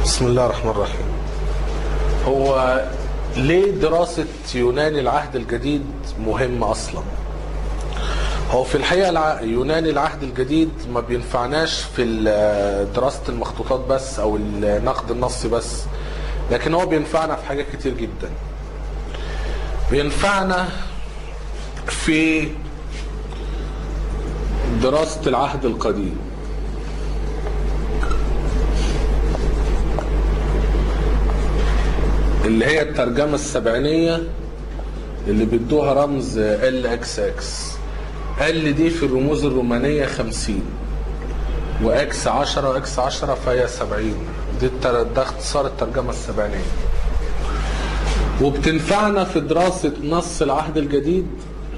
بسم الله الرحمن الرحيم هو ليه دراسة يونان العهد الجديد مهمة أصلا هو في الحقيقة الع- يونان العهد الجديد ما بينفعناش في ال- دراسة المخطوطات بس أو النقد النصي بس لكن هو بينفعنا في حاجات كتير جدا بينفعنا في دراسة العهد القديم اللي هي الترجمة السبعينية اللي بيدوها رمز ال اكس اكس ال دي في الرموز الرومانية 50 واكس 10 اكس 10 فهي 70 دي التر- ده اختصار الترجمة السبعينية وبتنفعنا في دراسة نص العهد الجديد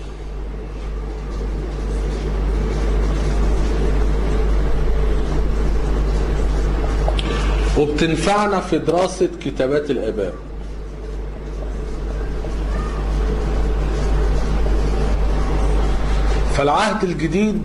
وبتنفعنا في دراسة كتابات الآباء فالعهد الجديد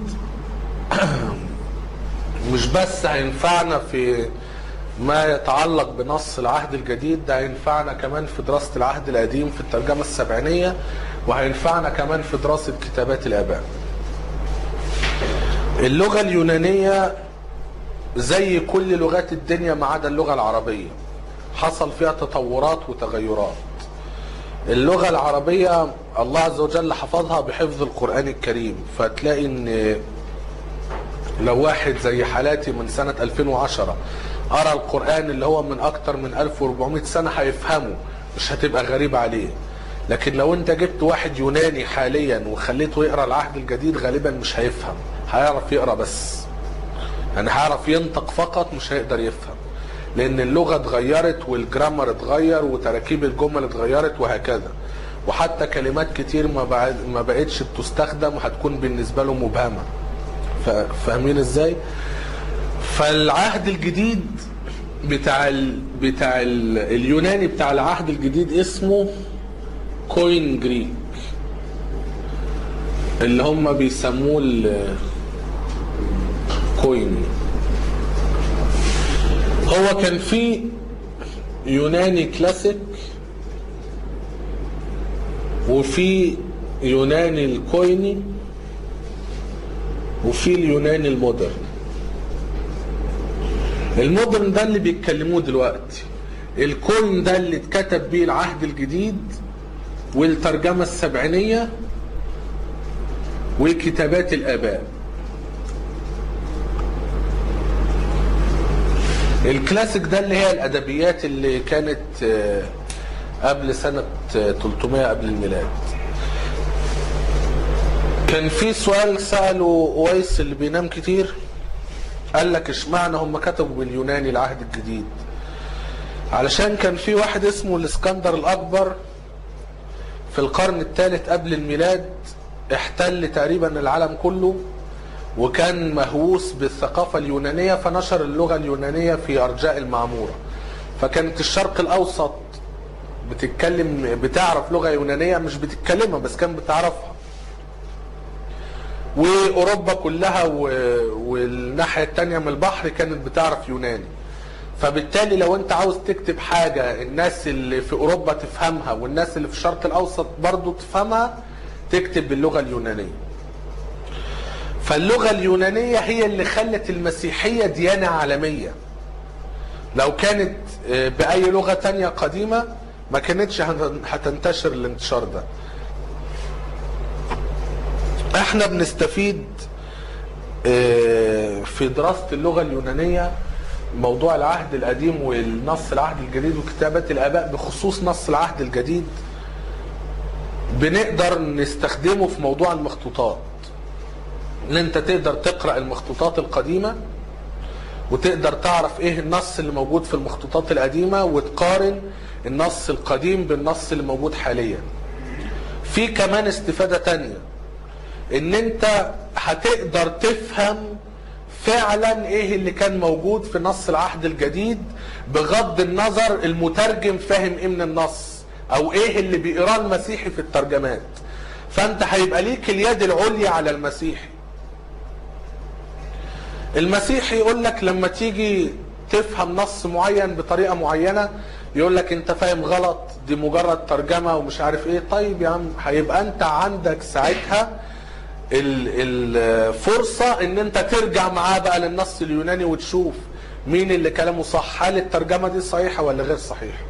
مش بس هينفعنا في ما يتعلق بنص العهد الجديد ده هينفعنا كمان في دراسة العهد القديم في الترجمة السبعينية وهينفعنا كمان في دراسة كتابات الآباء اللغة اليونانية زي كل لغات الدنيا ما عدا اللغة العربية حصل فيها تطورات وتغيرات اللغة العربية الله عز وجل حفظها بحفظ القرآن الكريم فتلاقي ان لو واحد زي حالاتي من سنة 2010 قرأ القرآن اللي هو من أكتر من 1400 سنة هيفهمه مش هتبقى غريب عليه لكن لو انت جبت واحد يوناني حاليا وخليته يقرأ العهد الجديد غالبا مش هيفهم هيعرف يقرأ بس يعني هيعرف ينطق فقط مش هيقدر يفهم لان اللغه اتغيرت والجرامر اتغير وتراكيب الجمل اتغيرت وهكذا وحتى كلمات كتير ما بعد ما بقتش بتستخدم هتكون بالنسبه له مبهمه ف- فاهمين ازاي فالعهد الجديد بتاع ال... بتاع ال... اليوناني بتاع العهد الجديد اسمه كوين جريك اللي هم بيسموه ال... كويني هو كان في يوناني كلاسيك وفي يوناني الكويني وفي اليوناني المودرن المودرن ده اللي بيتكلموه دلوقتي الكوين ده اللي اتكتب بيه العهد الجديد والترجمة السبعينية وكتابات الآباء الكلاسيك ده اللي هي الادبيات اللي كانت آه، قبل سنة آه، 300 قبل الميلاد كان في سؤال سأله اويس اللي بينام كتير قال لك اشمعنى هم كتبوا باليوناني العهد الجديد علشان كان في واحد اسمه الاسكندر الاكبر في القرن الثالث قبل الميلاد احتل تقريبا العالم كله وكان مهووس بالثقافة اليونانية فنشر اللغة اليونانية في أرجاء المعمورة فكانت الشرق الأوسط بتتكلم بتعرف لغة يونانية مش بتتكلمها بس كان بتعرفها وأوروبا كلها و... والناحية التانية من البحر كانت بتعرف يوناني فبالتالي لو انت عاوز تكتب حاجة الناس اللي في أوروبا تفهمها والناس اللي في الشرق الأوسط برضو تفهمها تكتب باللغة اليونانية فاللغة اليونانية هي اللي خلت المسيحية ديانة عالمية لو كانت آه، بأي لغة تانية قديمة ما كانتش هت- هتنتشر الانتشار ده احنا بنستفيد آه، في دراسة اللغة اليونانية موضوع العهد القديم والنص العهد الجديد وكتابات الآباء بخصوص نص العهد الجديد بنقدر نستخدمه في موضوع المخطوطات ان انت تقدر تقرا المخطوطات القديمه وتقدر تعرف ايه النص اللي موجود في المخطوطات القديمه وتقارن النص القديم بالنص اللي موجود حاليا في كمان استفاده تانية ان انت هتقدر تفهم فعلا ايه اللي كان موجود في نص العهد الجديد بغض النظر المترجم فاهم ايه من النص او ايه اللي بيقراه المسيحي في الترجمات فانت هيبقى ليك اليد العليا على المسيحي المسيحي يقول لك لما تيجي تفهم نص معين بطريقه معينه يقول لك انت فاهم غلط دي مجرد ترجمه ومش عارف ايه طيب يا عم هيبقى انت عندك ساعتها ال- الفرصه ان انت ترجع معاه بقى للنص اليوناني وتشوف مين اللي كلامه صح هل الترجمه دي صحيحه ولا غير صحيحه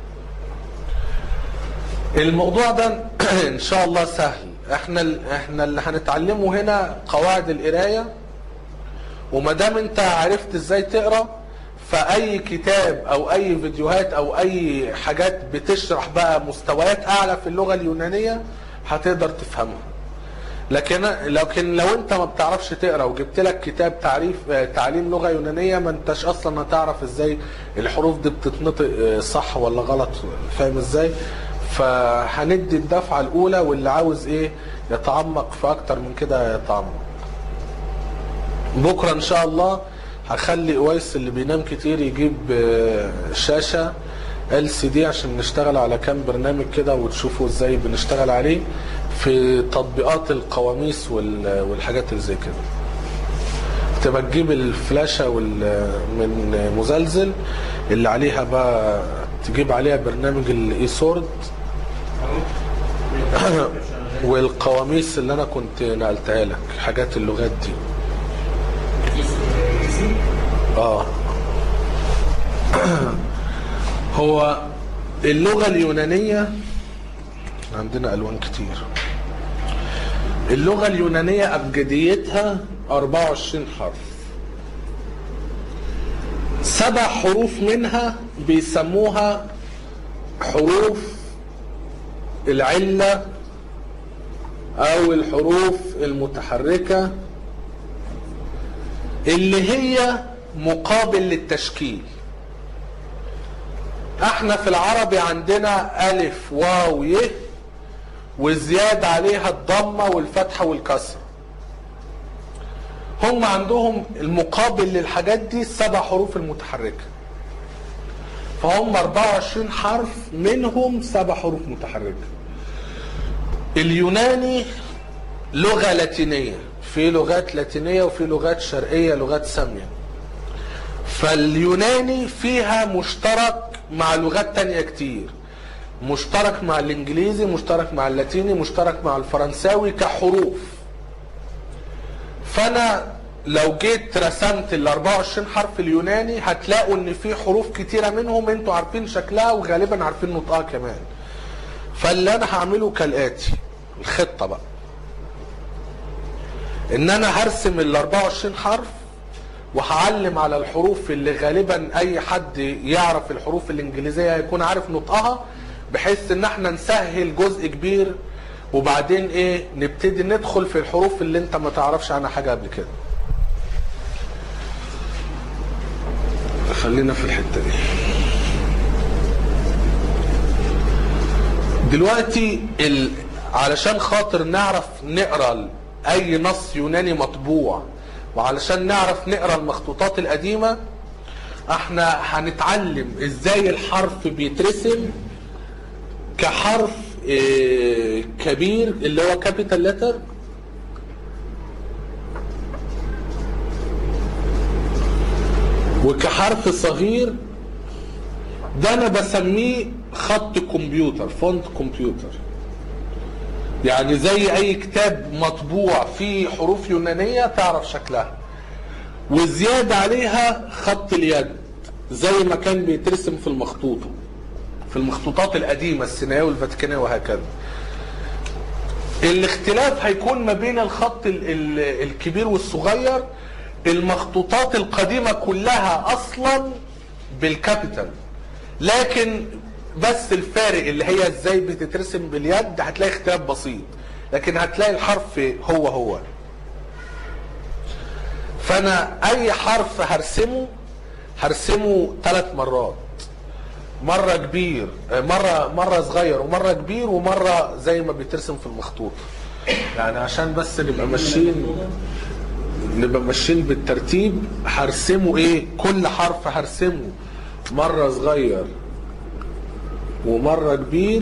الموضوع ده ان شاء الله سهل احنا ال- احنا اللي هنتعلمه هنا قواعد القرايه وما دام انت عرفت ازاي تقرا فاي كتاب او اي فيديوهات او اي حاجات بتشرح بقى مستويات اعلى في اللغه اليونانيه هتقدر تفهمها لكن لكن لو انت ما بتعرفش تقرا وجبت لك كتاب تعريف آه، تعليم لغه يونانيه ما انتش اصلا هتعرف ازاي الحروف دي بتتنطق آه، صح ولا غلط فاهم ازاي فهندي الدفعه الاولى واللي عاوز ايه يتعمق في اكتر من كده يتعمق بكره ان شاء الله هخلي اويس اللي بينام كتير يجيب آه، شاشه ال سي دي عشان نشتغل على كام برنامج كده وتشوفوا ازاي بنشتغل عليه في تطبيقات القواميس وال- والحاجات اللي زي كده تبقى تجيب الفلاشة وال- من مزلزل اللي عليها بقى تجيب عليها برنامج الاي سورد والقواميس اللي انا كنت نقلتها لك حاجات اللغات دي اه هو اللغة اليونانية عندنا ألوان كتير اللغة اليونانية أبجديتها 24 حرف سبع حروف منها بيسموها حروف العلة أو الحروف المتحركة اللي هي مقابل للتشكيل احنا في العربي عندنا ألف واو ي وزيادة عليها الضمة والفتحة والكسرة هم عندهم المقابل للحاجات دي السبع حروف المتحركة فهم 24 حرف منهم سبع حروف متحركة اليوناني لغة لاتينية في لغات لاتينية وفي لغات شرقية لغات سامية فاليوناني فيها مشترك مع لغات تانية كتير مشترك مع الانجليزي مشترك مع اللاتيني مشترك مع الفرنساوي كحروف فانا لو جيت رسمت ال 24 حرف اليوناني هتلاقوا ان في حروف كتيره منهم انتوا عارفين شكلها وغالبا عارفين نطقها كمان فاللي انا هعمله كالاتي الخطه بقى ان انا هرسم ال 24 حرف وهعلم على الحروف اللي غالبا اي حد يعرف الحروف الانجليزيه هيكون عارف نطقها بحيث ان احنا نسهل جزء كبير وبعدين ايه نبتدي ندخل في الحروف اللي انت ما تعرفش عنها حاجه قبل كده خلينا في الحته دي دلوقتي ال... علشان خاطر نعرف نقرا اي نص يوناني مطبوع وعلشان نعرف نقرا المخطوطات القديمه احنا هنتعلم ازاي الحرف بيترسم كحرف اه كبير اللي هو كابيتال لتر وكحرف صغير ده انا بسميه خط كمبيوتر فونت كمبيوتر يعني زي اي كتاب مطبوع فيه حروف يونانية تعرف شكلها وزيادة عليها خط اليد زي ما كان بيترسم في المخطوطة في المخطوطات القديمة السينائية والفاتيكانية وهكذا الاختلاف هيكون ما بين الخط ال ال الكبير والصغير المخطوطات القديمة كلها اصلا بالكابيتال لكن بس الفارق اللي هي ازاي بتترسم باليد هتلاقي اختلاف بسيط لكن هتلاقي الحرف هو هو فانا اي حرف هرسمه هرسمه ثلاث مرات مرة كبير مرة مرة صغير ومرة كبير ومرة زي ما بيترسم في المخطوط يعني عشان بس نبقى ماشيين نبقى ماشيين بالترتيب هرسمه ايه كل حرف هرسمه مرة صغير ومرة كبير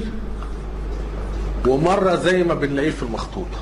ومرة زي ما بنلاقيه في المخطوطة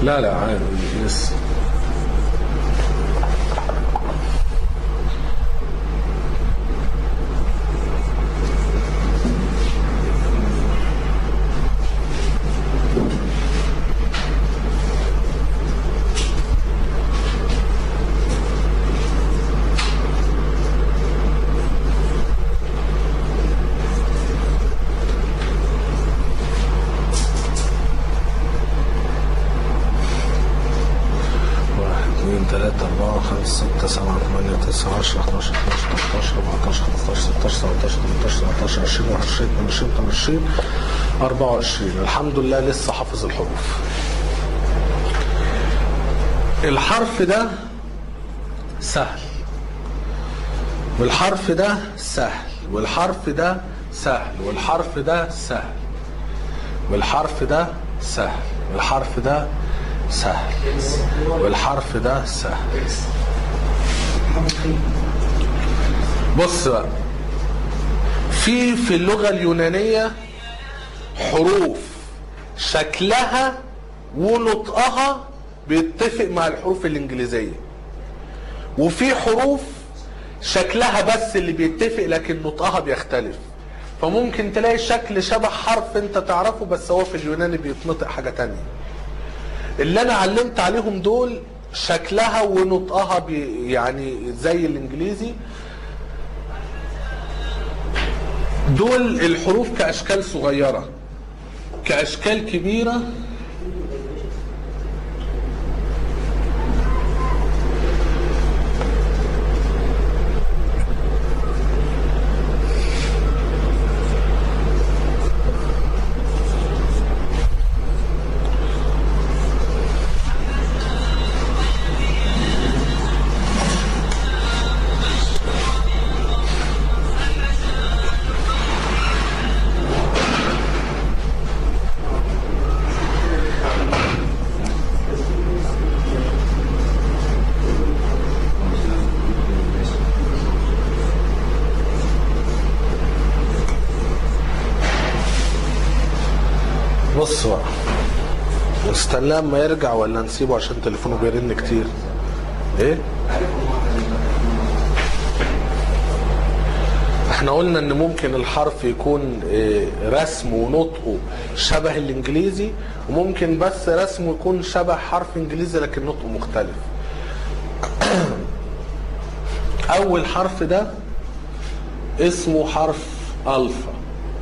لا لا عادي لسه واحد اثنين ثلاثة أربعة خمسة ستة سبعة ثمانية تسعة عشرة 11 12 13 14 15 16 17 18 19 20 21 22 23 24 الحمد لله لسه حافظ الحروف الحرف ده سهل والحرف ده سهل والحرف ده سهل والحرف ده سهل والحرف ده سهل والحرف ده سهل والحرف ده سهل بص بقى في في اللغة اليونانية حروف شكلها ونطقها بيتفق مع الحروف الإنجليزية وفي حروف شكلها بس اللي بيتفق لكن نطقها بيختلف فممكن تلاقي شكل شبه حرف انت تعرفه بس هو في اليوناني بيتنطق حاجة تانية اللي انا علمت عليهم دول شكلها ونطقها بي يعني زي الانجليزي دول الحروف كاشكال صغيره كاشكال كبيره بص بقى نستناه اما يرجع ولا نسيبه عشان تليفونه بيرن كتير ايه احنا قلنا ان ممكن الحرف يكون إيه، رسمه ونطقه شبه الانجليزي وممكن بس رسمه يكون شبه حرف انجليزي لكن نطقه مختلف اول حرف ده اسمه حرف الفا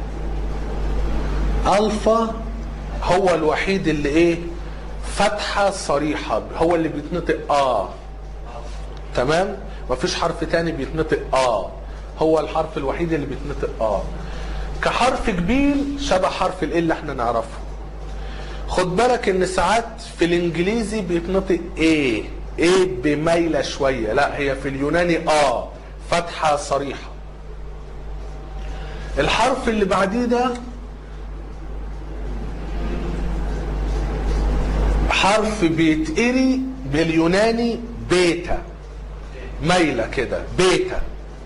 الفا هو الوحيد اللي ايه فتحة صريحة هو اللي بيتنطق اه تمام مفيش حرف تاني بيتنطق اه هو الحرف الوحيد اللي بيتنطق اه كحرف كبير شبه حرف ال اللي احنا نعرفه خد بالك ان ساعات في الانجليزي بيتنطق ايه ايه بميلة شوية لا هي في اليوناني اه فتحة صريحة الحرف اللي بعديه ده حرف بيتقري باليوناني بيتا ميلة كده بيتا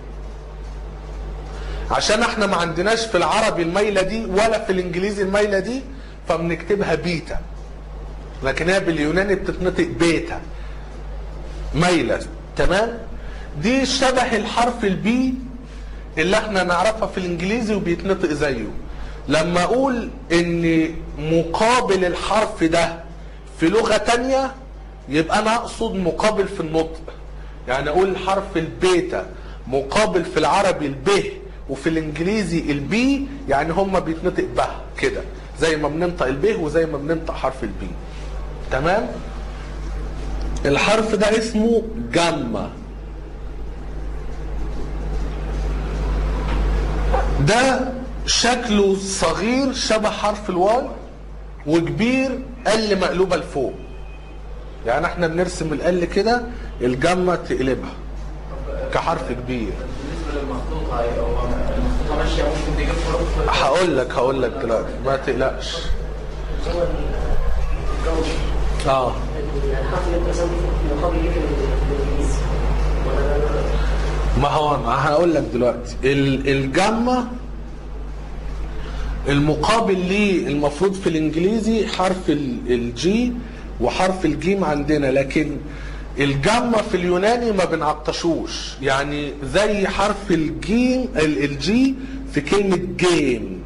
عشان احنا ما عندناش في العربي الميلة دي ولا في الانجليزي الميلة دي فبنكتبها بيتا لكن هي باليوناني بتتنطق بيتا ميلة تمام دي شبه الحرف البي اللي احنا نعرفها في الانجليزي وبيتنطق زيه لما اقول ان مقابل الحرف ده في لغة تانية يبقى انا اقصد مقابل في النطق يعني اقول حرف البيتا مقابل في العربي الب وفي الانجليزي البي يعني هما بيتنطق به كده زي ما بننطق الب وزي ما بننطق حرف البي تمام الحرف ده اسمه جاما ده شكله صغير شبه حرف الواي وكبير ال مقلوبه لفوق يعني احنا بنرسم ال كده الجمة تقلبها كحرف كبير بالنسبه للمخطوطه او المخطوطه ماشيه ممكن تجيب حروف هقول لك هقول لك دلوقتي ما تقلقش هو الجو اه الحرف اللي انت رسمته مقابل ليه بالانجليزي ولا لا لا ما هو أنا هقول لك دلوقتي ال- الجمة المقابل ليه المفروض في الانجليزي حرف ال- الجي وحرف الجيم عندنا لكن الجمة في اليوناني ما بنعطشوش يعني زي حرف الجيم ال- الجي في كلمة جيم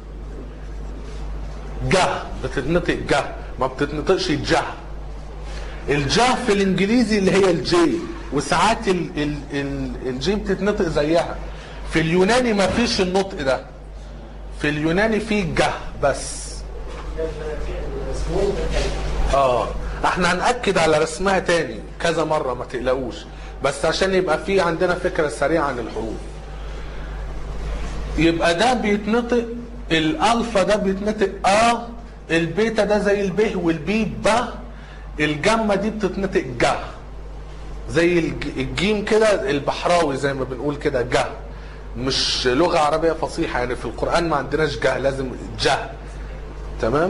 جه بتتنطق جه ما بتتنطقش جه الجه في الانجليزي اللي هي الجي وساعات ال ال ال الجي بتتنطق زيها في اليوناني ما فيش النطق ده في اليوناني في جه بس اسمه اه احنا هنأكد على رسمها تاني كذا مرة ما تقلقوش بس عشان يبقى في عندنا فكرة سريعة عن الحروف يبقى ده بيتنطق الالفا ده بيتنطق اه البيتا ده زي الب والبي ب الجمة دي بتتنطق ج زي الج- الجيم كده البحراوي زي ما بنقول كده ج مش لغة عربية فصيحة يعني في القرآن ما عندناش ج لازم ج تمام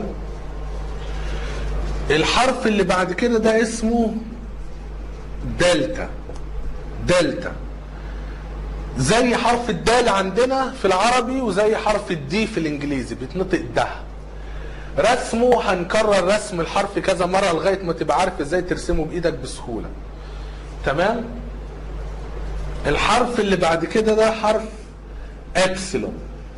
الحرف اللي بعد كده ده اسمه دلتا دلتا زي حرف الدال عندنا في العربي وزي حرف الدي في الانجليزي بيتنطق ده رسمه هنكرر رسم الحرف كذا مرة لغاية ما تبقى عارف ازاي ترسمه بايدك بسهولة تمام الحرف اللي بعد كده ده حرف ابسلون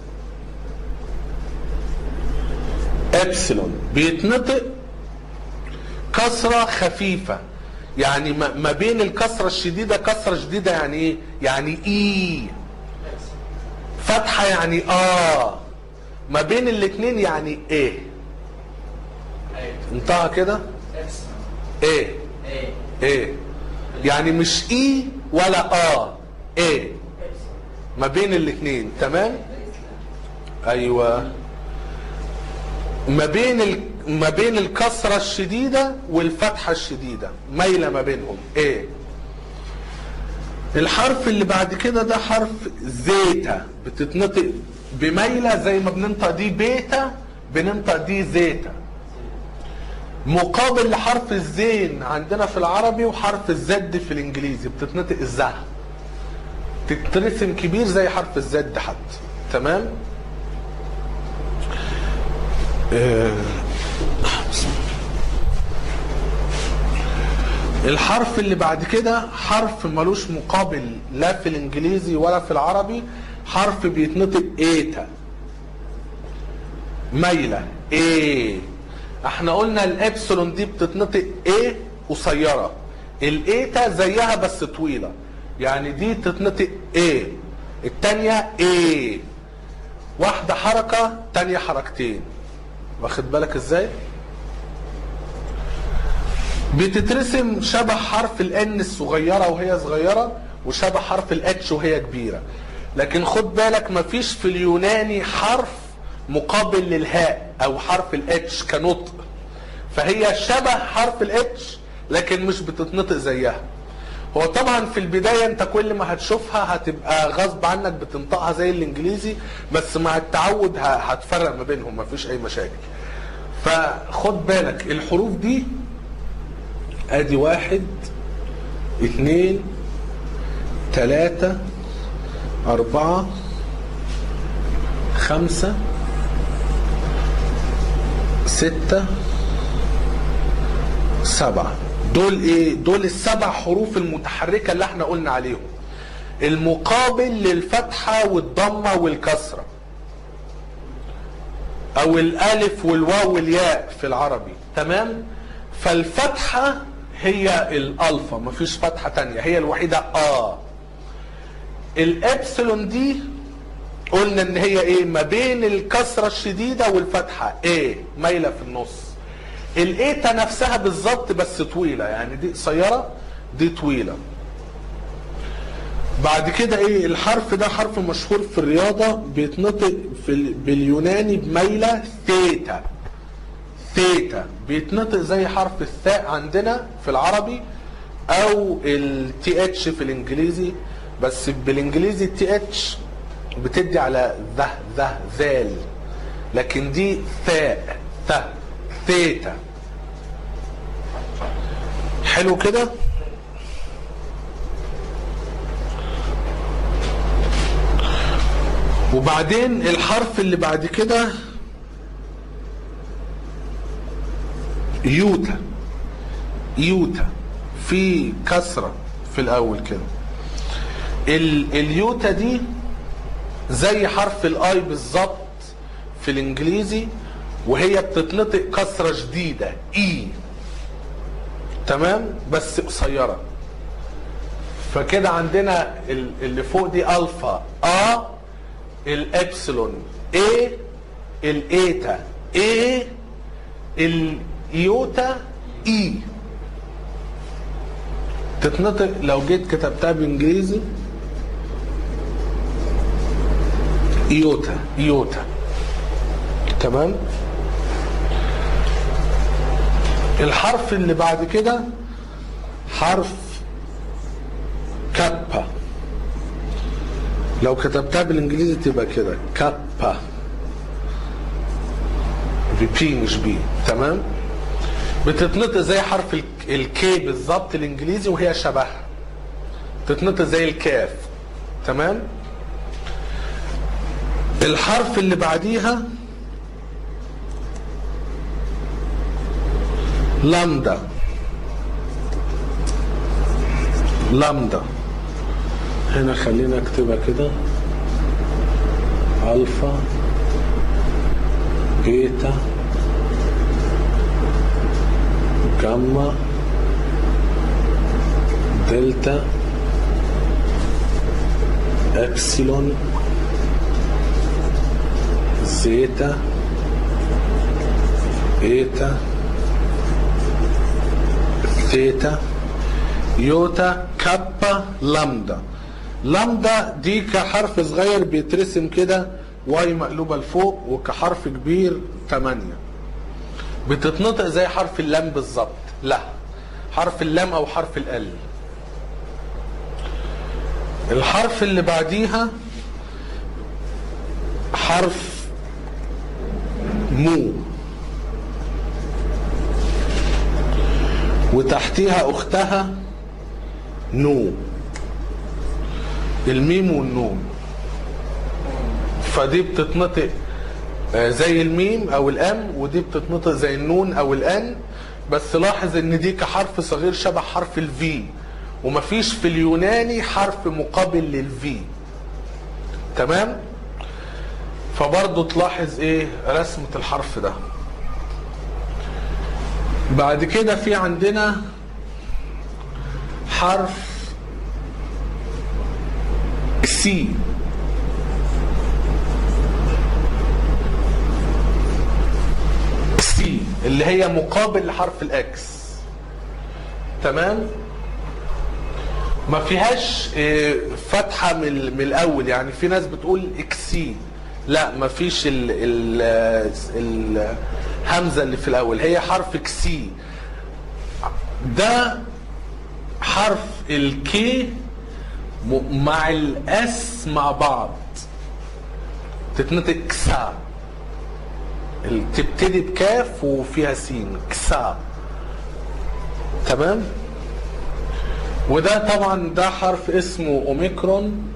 ابسلون بيتنطق كسرة خفيفة يعني ما ما بين الكسرة الشديدة كسرة شديدة يعني ايه؟ يعني اي فتحة يعني اه ما بين الاتنين يعني ايه ايوه انتهى كده اكس ايه ايه ايه يعني مش اي ولا اه ايه ما بين الاثنين تمام ايوه ما بين ال... ما بين الكسرة الشديدة والفتحة الشديدة مايلة ما بينهم ايه الحرف اللي بعد كده ده حرف زيتا بتتنطق بميلة زي ما بننطق دي بيتا بننطق دي زيتا مقابل لحرف الزين عندنا في العربي وحرف الزد في الانجليزي بتتنطق الزه تترسم كبير زي حرف الزد حتى تمام آه، الحرف اللي بعد كده حرف ملوش مقابل لا في الانجليزي ولا في العربي حرف بيتنطق ايتا مايلة ايه احنا قلنا الابسلون دي بتتنطق ايه قصيرة الايتا زيها بس طويلة يعني دي تتنطق ايه التانية ايه واحدة حركة تانية حركتين واخد بالك ازاي بتترسم شبه حرف الان الصغيرة وهي صغيرة وشبه حرف الاتش وهي كبيرة لكن خد بالك مفيش في اليوناني حرف مقابل للهاء او حرف الاتش كنطق فهي شبه حرف الاتش لكن مش بتتنطق زيها هو طبعا في البداية انت كل ما هتشوفها هتبقى غصب عنك بتنطقها زي الانجليزي بس مع التعود ه- هتفرق ما بينهم مفيش اي مشاكل فخد بالك الحروف دي ادي واحد اتنين تلاتة اربعة خمسة ستة سبعة دول ايه دول السبع حروف المتحركة اللي احنا قلنا عليهم المقابل للفتحة والضمة والكسرة او الالف والواو والياء في العربي تمام فالفتحة هي الالفا مفيش فتحة تانية هي الوحيدة اه الابسلون دي قلنا ان هي ايه ما بين الكسرة الشديدة والفتحة ايه مايلة في النص الايتا نفسها بالظبط بس طويلة يعني دي قصيرة دي طويلة بعد كده ايه الحرف ده حرف مشهور في الرياضة بيتنطق في ال- باليوناني بميلة ثيتا ثيتا بيتنطق زي حرف الثاء عندنا في العربي او التي اتش في الانجليزي بس بالانجليزي التي اتش بتدي على ذه ذه ذال لكن دي ثاء ث ثيتا حلو كده وبعدين الحرف اللي بعد كده يوتا يوتا في كسرة في الأول كده ال- اليوتا دي زي حرف الاي بالظبط في الانجليزي وهي بتتنطق كسرة جديدة اي تمام بس قصيرة فكده عندنا ال- اللي فوق دي الفا ا الابسلون اي الايتا اي اليوتا اي تتنطق لو جيت كتبتها بالانجليزي ايوتا ايوتا تمام الحرف اللي بعد كده حرف كابا لو كتبتها بالانجليزي تبقى كده كابا بي مش بي تمام بتتنطق زي حرف ال- الكي بالظبط الانجليزي وهي شبهها تتنطق زي الكاف تمام الحرف اللي بعديها لامدا لامدا هنا خلينا اكتبها كده الفا بيتا جاما دلتا ابسيلون زيتا ايتا ثيتا يوتا كابا لامدا لامدا دي كحرف صغير بيترسم كده واي مقلوبة لفوق وكحرف كبير 8 بتتنطق زي حرف اللام بالظبط لا حرف اللام او حرف ال الحرف اللي بعديها حرف مو وتحتيها اختها نو الميم والنون فدي بتتنطق آه، زي الميم او الام ودي بتتنطق زي النون او الان بس لاحظ ان دي كحرف صغير شبه حرف الفي ومفيش في اليوناني حرف مقابل للفي تمام فبرضه تلاحظ ايه رسمة الحرف ده بعد كده في عندنا حرف سي سي اللي هي مقابل لحرف الاكس تمام ما فيهاش آه، فتحة من, ال- من الاول يعني في ناس بتقول اكسي لا ما فيش ال ال ال الهمزة اللي في الاول هي حرف كسي ده حرف الكي م- مع الاس مع بعض تتنطق كسا ال- تبتدي بكاف وفيها سين كسا تمام وده طبعا ده حرف اسمه اوميكرون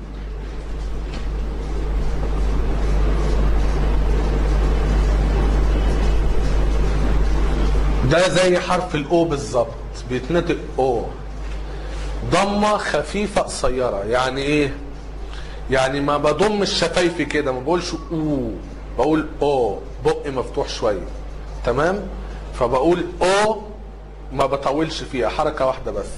ده زي حرف الاو بالظبط بيتنطق او ضمه خفيفه قصيره يعني ايه يعني ما بضمش شفايفي كده ما بقولش او بقول او بقي مفتوح شويه تمام فبقول او ما بطولش فيها حركه واحده بس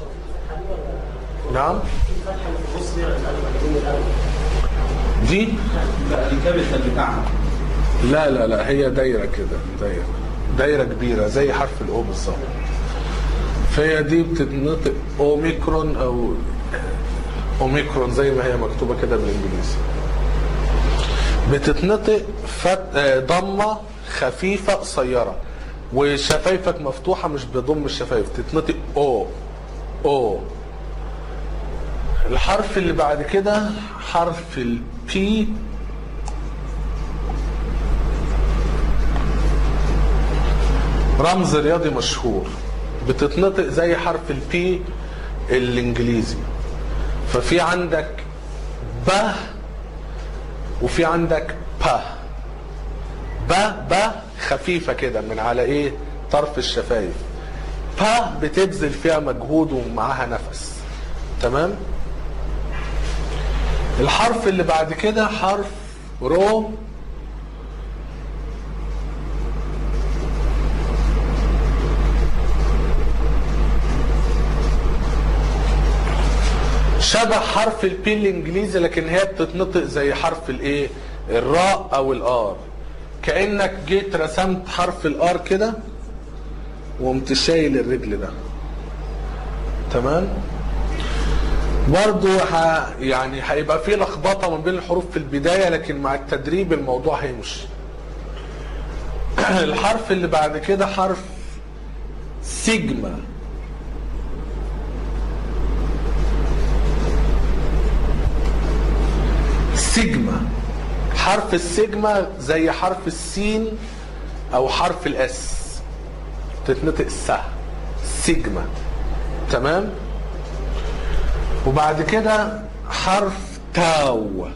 نعم في فتحه اللي في النص دي القلب اللي بين القلب دي لا الكابيتال بتاعها لا لا لا هي دايره كده دايره دايره كبيره زي حرف الاو بالظبط فهي دي بتتنطق اوميكرون او اوميكرون زي ما هي مكتوبه كده بالانجليزي بتتنطق فت... آه، ضمه خفيفه قصيره وشفايفك مفتوحه مش بضم الشفايف تتنطق او او الحرف اللي بعد كده حرف البي رمز رياضي مشهور بتتنطق زي حرف البي الانجليزي ففي عندك ب وفي عندك ب ب ب خفيفة كده من على ايه طرف الشفايف با بتبذل فيها مجهود ومعاها نفس تمام الحرف اللي بعد كده حرف رو شبه حرف البي الانجليزي لكن هي بتتنطق زي حرف الايه الراء او الار كانك جيت رسمت حرف الار كده وقمت شايل الرجل ده تمام برضو ه... يعني هيبقى في لخبطه ما بين الحروف في البدايه لكن مع التدريب الموضوع هيمشي الحرف اللي بعد كده حرف سيجما سيجما حرف السيجما زي حرف السين او حرف الاس تتنطق السه سيجما تمام وبعد كده حرف تاو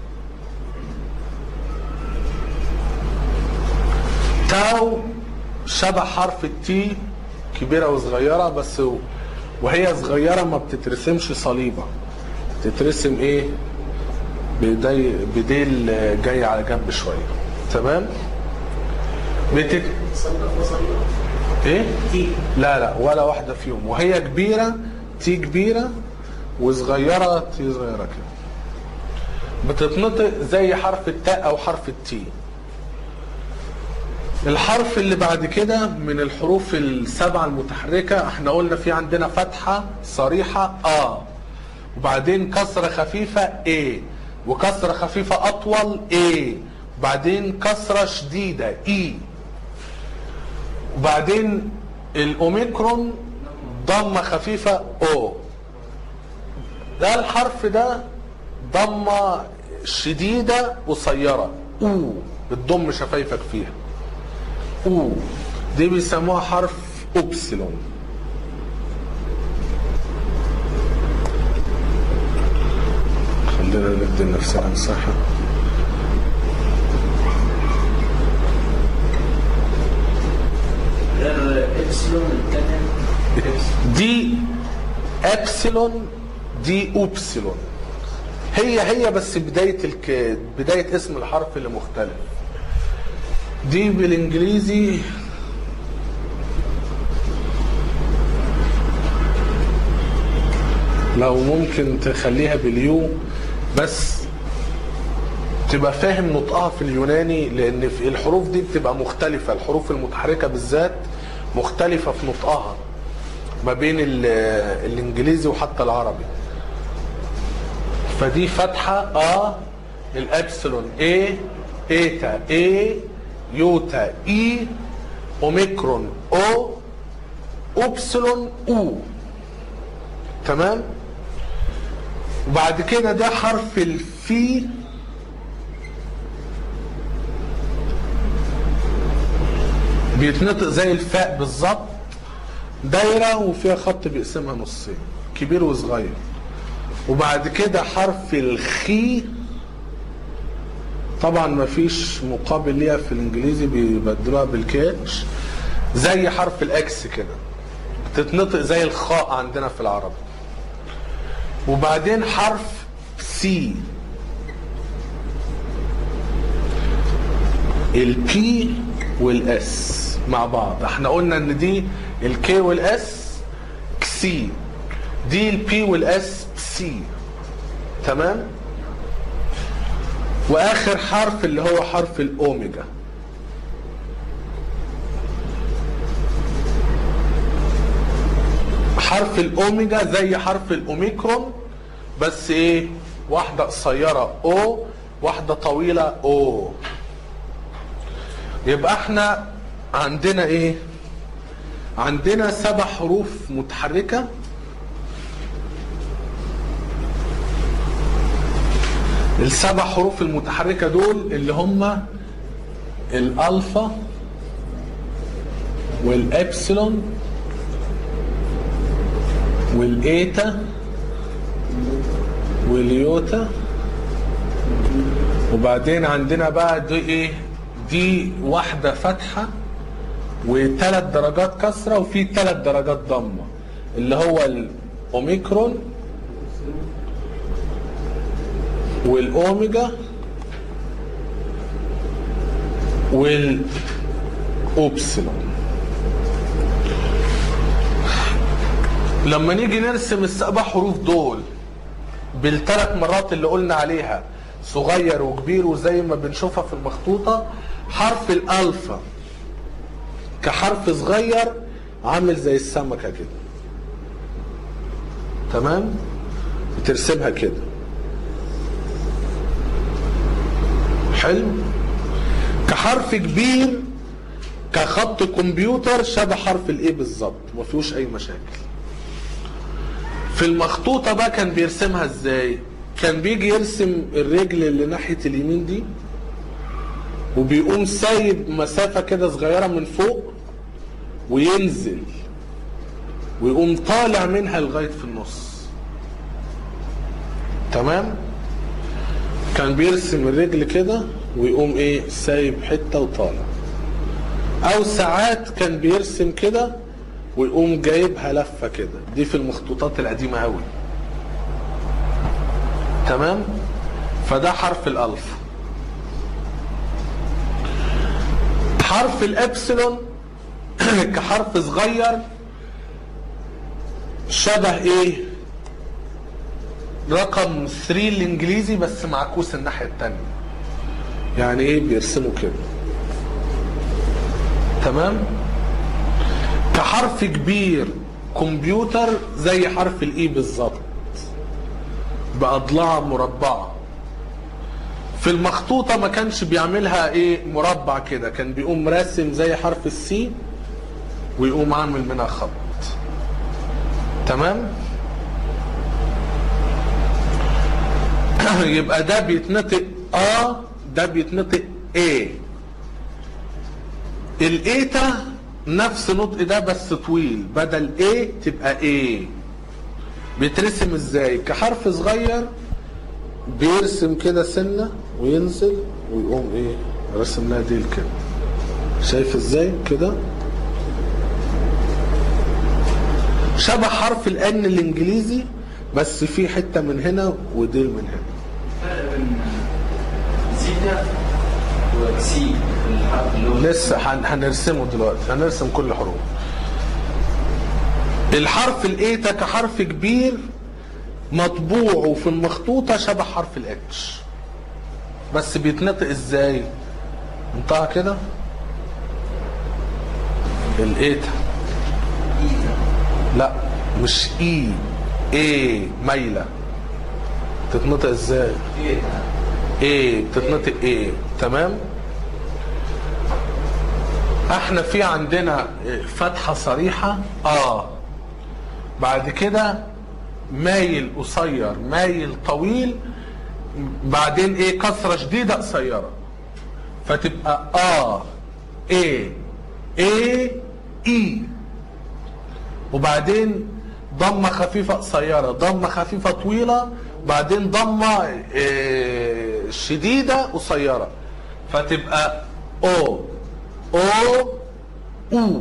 تاو شبه حرف التي كبيرة وصغيرة بس و- وهي صغيرة ما بتترسمش صليبة تترسم ايه بدي بديل جاي على جنب شوية تمام بتت... صندوق وصليبة ايه تي لا لا ولا واحدة فيهم وهي كبيرة تي كبيرة وصغيرة تي صغيرة كده بتتنطق زي حرف التاء أو حرف التي الحرف اللي بعد كده من الحروف السبعة المتحركة احنا قلنا في عندنا فتحة صريحة آ وبعدين كسرة خفيفة A وكسرة خفيفة أطول A بعدين كسرة شديدة E وبعدين الاوميكرون ضمه خفيفه او ده الحرف ده ضمه شديده قصيره او بتضم شفايفك فيها او دي بيسموها حرف اوبسلون خلينا ندي لنفسنا مساحه غير ابسلون التانية دي ابسلون دي اوبسلون هي هي بس بدايه الك... بدايه اسم الحرف اللي مختلف دي بالانجليزي لو ممكن تخليها باليو بس تبقى فاهم نطقها في اليوناني لان في الحروف دي بتبقى مختلفه الحروف المتحركه بالذات مختلفه في نطقها ما بين ال- الانجليزي وحتى العربي فدي فتحه اه الابسلون اي ايتا اي يوتا اي اوميكرون او اوبسلون او تمام وبعد كده ده حرف الفي بيتنطق زي الفاء بالظبط دايرة وفيها خط بيقسمها نصين كبير وصغير وبعد كده حرف الخي طبعا مفيش مقابل ليها في الانجليزي بيبدلوها بالكاتش زي حرف الاكس كده بتتنطق زي الخاء عندنا في العربي وبعدين حرف سي البي والاس مع بعض احنا قلنا ان دي الكي والاس كسي دي البي والاس سي تمام واخر حرف اللي هو حرف الاوميجا حرف الاوميجا زي حرف الاوميكرون بس ايه واحدة قصيرة او واحدة طويلة او يبقى احنا عندنا ايه عندنا سبع حروف متحركة السبع حروف المتحركة دول اللي هم الالفا والابسلون والايتا واليوتا وبعدين عندنا بقى دي ايه دي واحدة فتحة وثلاث درجات كسرة وفي ثلاث درجات ضمة اللي هو الأوميكرون والأوميجا والأوبسلون لما نيجي نرسم السبع حروف دول بالثلاث مرات اللي قلنا عليها صغير وكبير وزي ما بنشوفها في المخطوطة حرف الألفا كحرف صغير عامل زي السمكة كده تمام بترسمها كده حلو كحرف كبير كخط كمبيوتر شبه حرف الايه بالظبط ما فيهوش اي مشاكل في المخطوطه بقى كان بيرسمها ازاي كان بيجي يرسم الرجل اللي ناحيه اليمين دي وبيقوم سايب مسافه كده صغيره من فوق وينزل ويقوم طالع منها لغايه في النص تمام كان بيرسم الرجل كده ويقوم ايه سايب حته وطالع او ساعات كان بيرسم كده ويقوم جايبها لفه كده دي في المخطوطات القديمه قوي تمام فده حرف الالف حرف الابسلون كحرف صغير شبه ايه رقم 3 الانجليزي بس معكوس الناحيه الثانيه يعني ايه بيرسموا كده تمام كحرف كبير كمبيوتر زي حرف الاي بالظبط باضلاع مربعه في المخطوطه ما كانش بيعملها ايه مربع كده كان بيقوم راسم زي حرف السي ويقوم عامل منها خط تمام يبقى ده بيتنطق اه ده بيتنطق ايه الايتا نفس نطق ده بس طويل بدل ايه تبقى ايه بيترسم ازاي كحرف صغير بيرسم كده سنه وينزل ويقوم ايه رسم لها ديل كده شايف ازاي كده شبه حرف الان الانجليزي بس في حته من هنا وديل من هنا الفرق بين زيتا وسي في الحرف اللي هو لسه هن- هنرسمه دلوقتي هنرسم كل حروف الحرف الايتا كحرف كبير مطبوع وفي المخطوطه شبه حرف الاتش بس بيتنطق ازاي انطقها كده الايتا ايتا لا مش اي ايه مايله تتنطق ازاي ايتا ايه بتتنطق ايه تمام احنا في عندنا فتحة صريحة اه بعد كده مايل قصير مايل طويل بعدين ايه كسرة شديدة قصيرة فتبقى اه ايه ايه اي وبعدين ضمة خفيفة قصيرة ضمة خفيفة طويلة بعدين ضمة إيه، شديدة قصيرة فتبقى او او او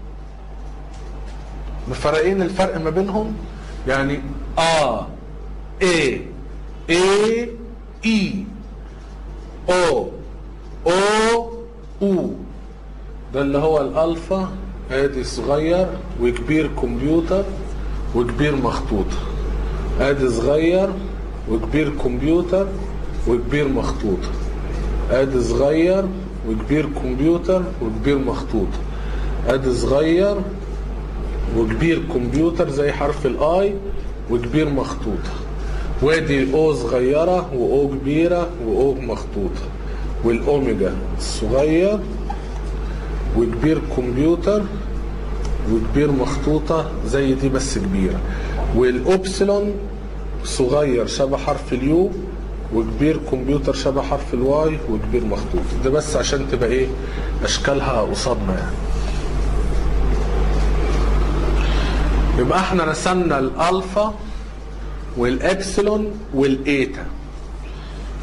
مفرقين الفرق ما بينهم يعني ا اي اي اي او او او ده اللي هو الالفا ادي صغير وكبير كمبيوتر وكبير مخطوطة ادي صغير وكبير كمبيوتر وكبير مخطوطة ادي صغير وكبير كمبيوتر وكبير مخطوطة ادي صغير وكبير كمبيوتر زي حرف الاي وكبير مخطوطة وادي او صغيرة واو كبيرة واو مخطوطة والاوميجا الصغير وكبير كمبيوتر وكبير مخطوطة زي دي بس كبيرة والاوبسلون صغير شبه حرف اليو وكبير كمبيوتر شبه حرف الواي وكبير مخطوط ده بس عشان تبقى ايه اشكالها قصادنا يعني يبقى احنا رسمنا الالفا والابسلون والايتا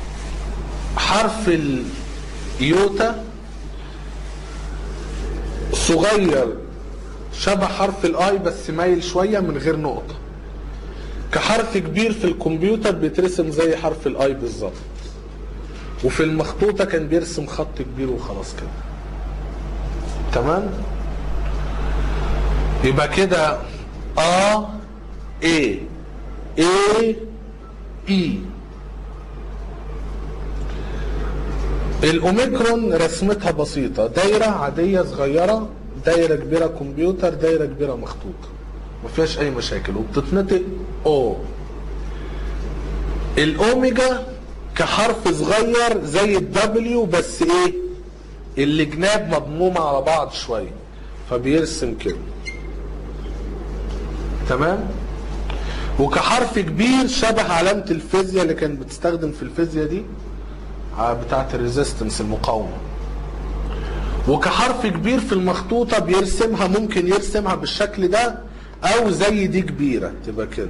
حرف اليوتا صغير شبه حرف الاي بس مايل شويه من غير نقطه كحرف كبير في الكمبيوتر بيترسم زي حرف الاي بالظبط وفي المخطوطه كان بيرسم خط كبير وخلاص كده تمام يبقى كده ا اي اي اي الاوميكرون رسمتها بسيطه دايره عاديه صغيره دايره كبيره كمبيوتر دايره كبيره مخطوطه ما فيهاش اي مشاكل وبتتنطق او الاوميجا كحرف صغير زي الدبليو بس ايه الجناب مضمومه على بعض شويه فبيرسم كده تمام وكحرف كبير شبه علامه الفيزياء اللي كانت بتستخدم في الفيزياء دي بتاعه الريزيستنس المقاومه وكحرف كبير في المخطوطة بيرسمها ممكن يرسمها بالشكل ده أو زي دي كبيرة تبقى كده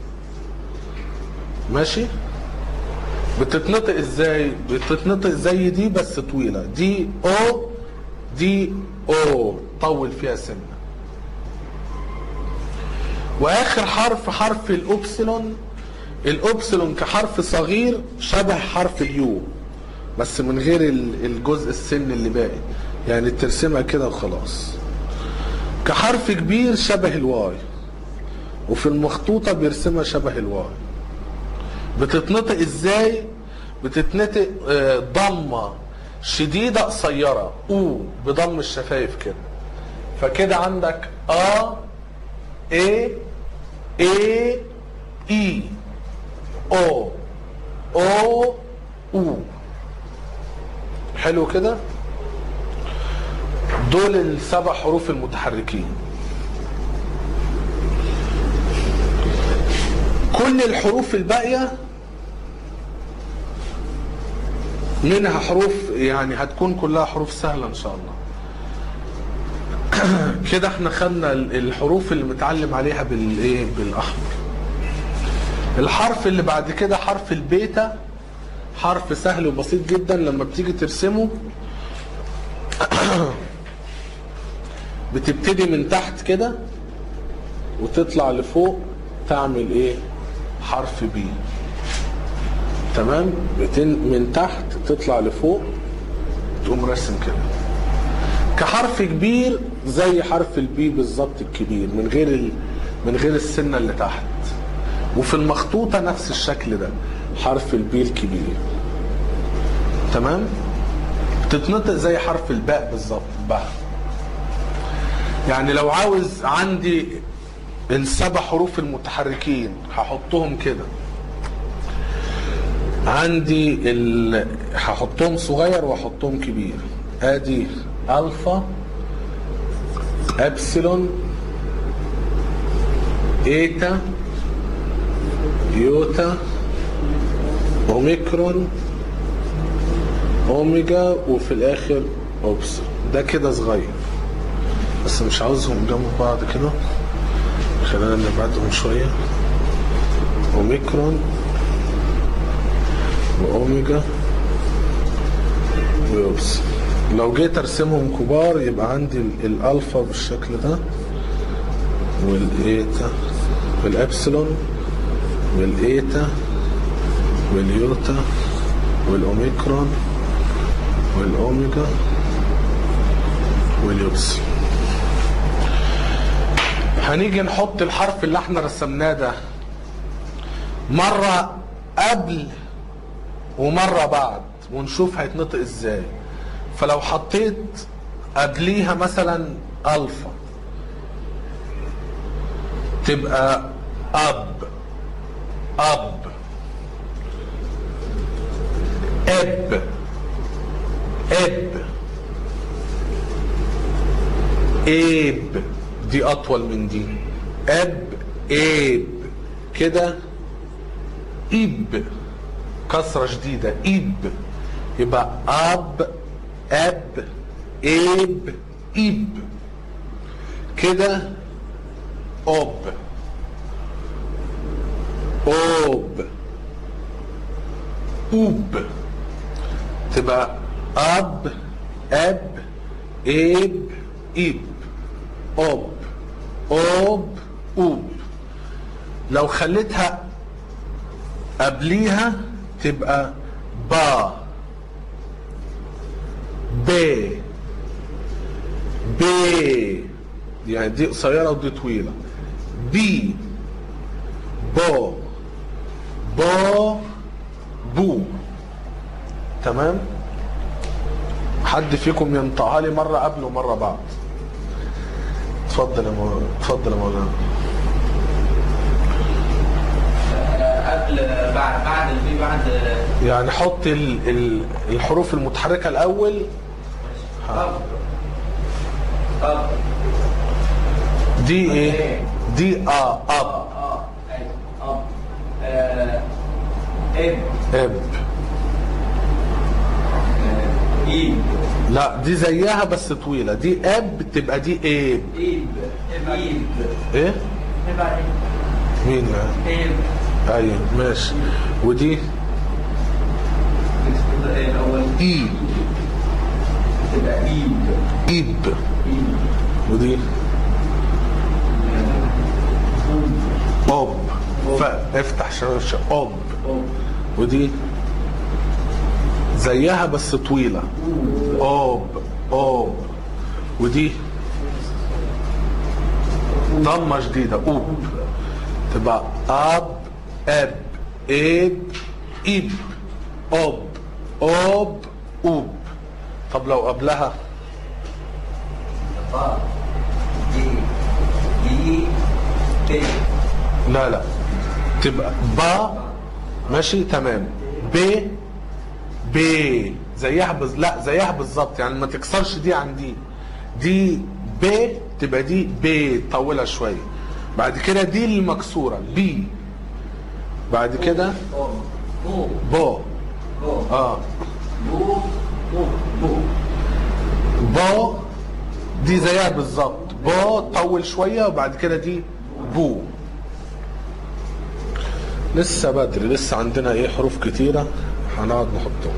ماشي بتتنطق ازاي بتتنطق زي دي بس طويلة دي او دي او طول فيها سنة واخر حرف حرف الاوبسلون الاوبسلون كحرف صغير شبه حرف اليو بس من غير ال- الجزء السن اللي باقي يعني ترسمها كده وخلاص كحرف كبير شبه الواي وفي المخطوطة بيرسمها شبه الواي بتتنطق ازاي بتتنطق آه، ضمة شديدة قصيرة او بضم الشفايف كده فكده عندك ا اي اي اي او او او حلو كده دول السبع حروف المتحركين كل الحروف الباقية منها حروف يعني هتكون كلها حروف سهلة ان شاء الله كده احنا خدنا ال- الحروف اللي متعلم عليها بالايه بالاحمر الحرف اللي بعد كده حرف البيتا حرف سهل وبسيط جدا لما بتيجي ترسمه بتبتدي من تحت كده وتطلع لفوق تعمل ايه حرف بي تمام بتن من تحت تطلع لفوق تقوم راسم كده كحرف كبير زي حرف البي بالظبط الكبير من غير ال... من غير السنه اللي تحت وفي المخطوطه نفس الشكل ده حرف البي الكبير تمام بتتنطق زي حرف الباء بالظبط باء يعني لو عاوز عندي السبع حروف المتحركين هحطهم كده عندي ال... هحطهم صغير واحطهم كبير ادي الفا ابسلون ايتا يوتا اوميكرون اوميجا وفي الاخر اوبس ده كده صغير بس مش عاوزهم جنب بعض كده خلينا نبعدهم شوية اوميكرون واوميجا ويوبس لو جيت ارسمهم كبار يبقى عندي ال- الالفا بالشكل ده والايتا والابسلون والايتا واليوتا والاوميكرون والاوميجا واليوبس هنيجي نحط الحرف اللي احنا رسمناه ده مرة قبل ومرة بعد ونشوف هيتنطق ازاي فلو حطيت قبليها مثلا الفا تبقى اب اب اب اب ايب دي اطول من دي اب ايب كده ايب كسرة شديدة ايب يبقى اب اب ايب ايب كده اوب اوب اوب تبقى اب اب ايب إيب أوب أوب أوب لو خليتها قبليها تبقى با ب ب يعني دي قصيرة ودي طويلة بي بو بو بو تمام حد فيكم ينطقها لي مرة قبل ومرة بعد اتفضل يا مولانا اتفضل يا مولانا آه، قبل بعد بعد في بعد يعني حط ال ال الحروف المتحركة الأول طب طب دي ايه دي اه اب اه ايوه اب آه، اب اب آه، ايب لا دي زيها بس طويلة دي اب تبقى دي ايه ايب ايب ايه بعدين مين يعني ايب ايوه ماشي ودي تبقى ايه الاول اي تبقى ايب ايب ايب ودي اوب فافتح شاشة اوب أوب. ودي زيها بس طويلة اوب اوب ودي ضمة جديدة اوب تبقى اب اب اب ايب اوب اوب اوب طب لو قبلها با دي دي دي لا لا تبقى با ماشي تمام ب ب زيها بز... لا زيها بالظبط يعني ما تكسرش دي عن دي دي ب تبقى دي ب طولها شويه بعد كده دي المكسوره بي بعد كده أوب. بو بو بو اه بو بو بو بو دي زيها بالظبط بو طول شويه وبعد كده دي بو لسه بدري لسه عندنا ايه حروف كتيره هنقعد نحطهم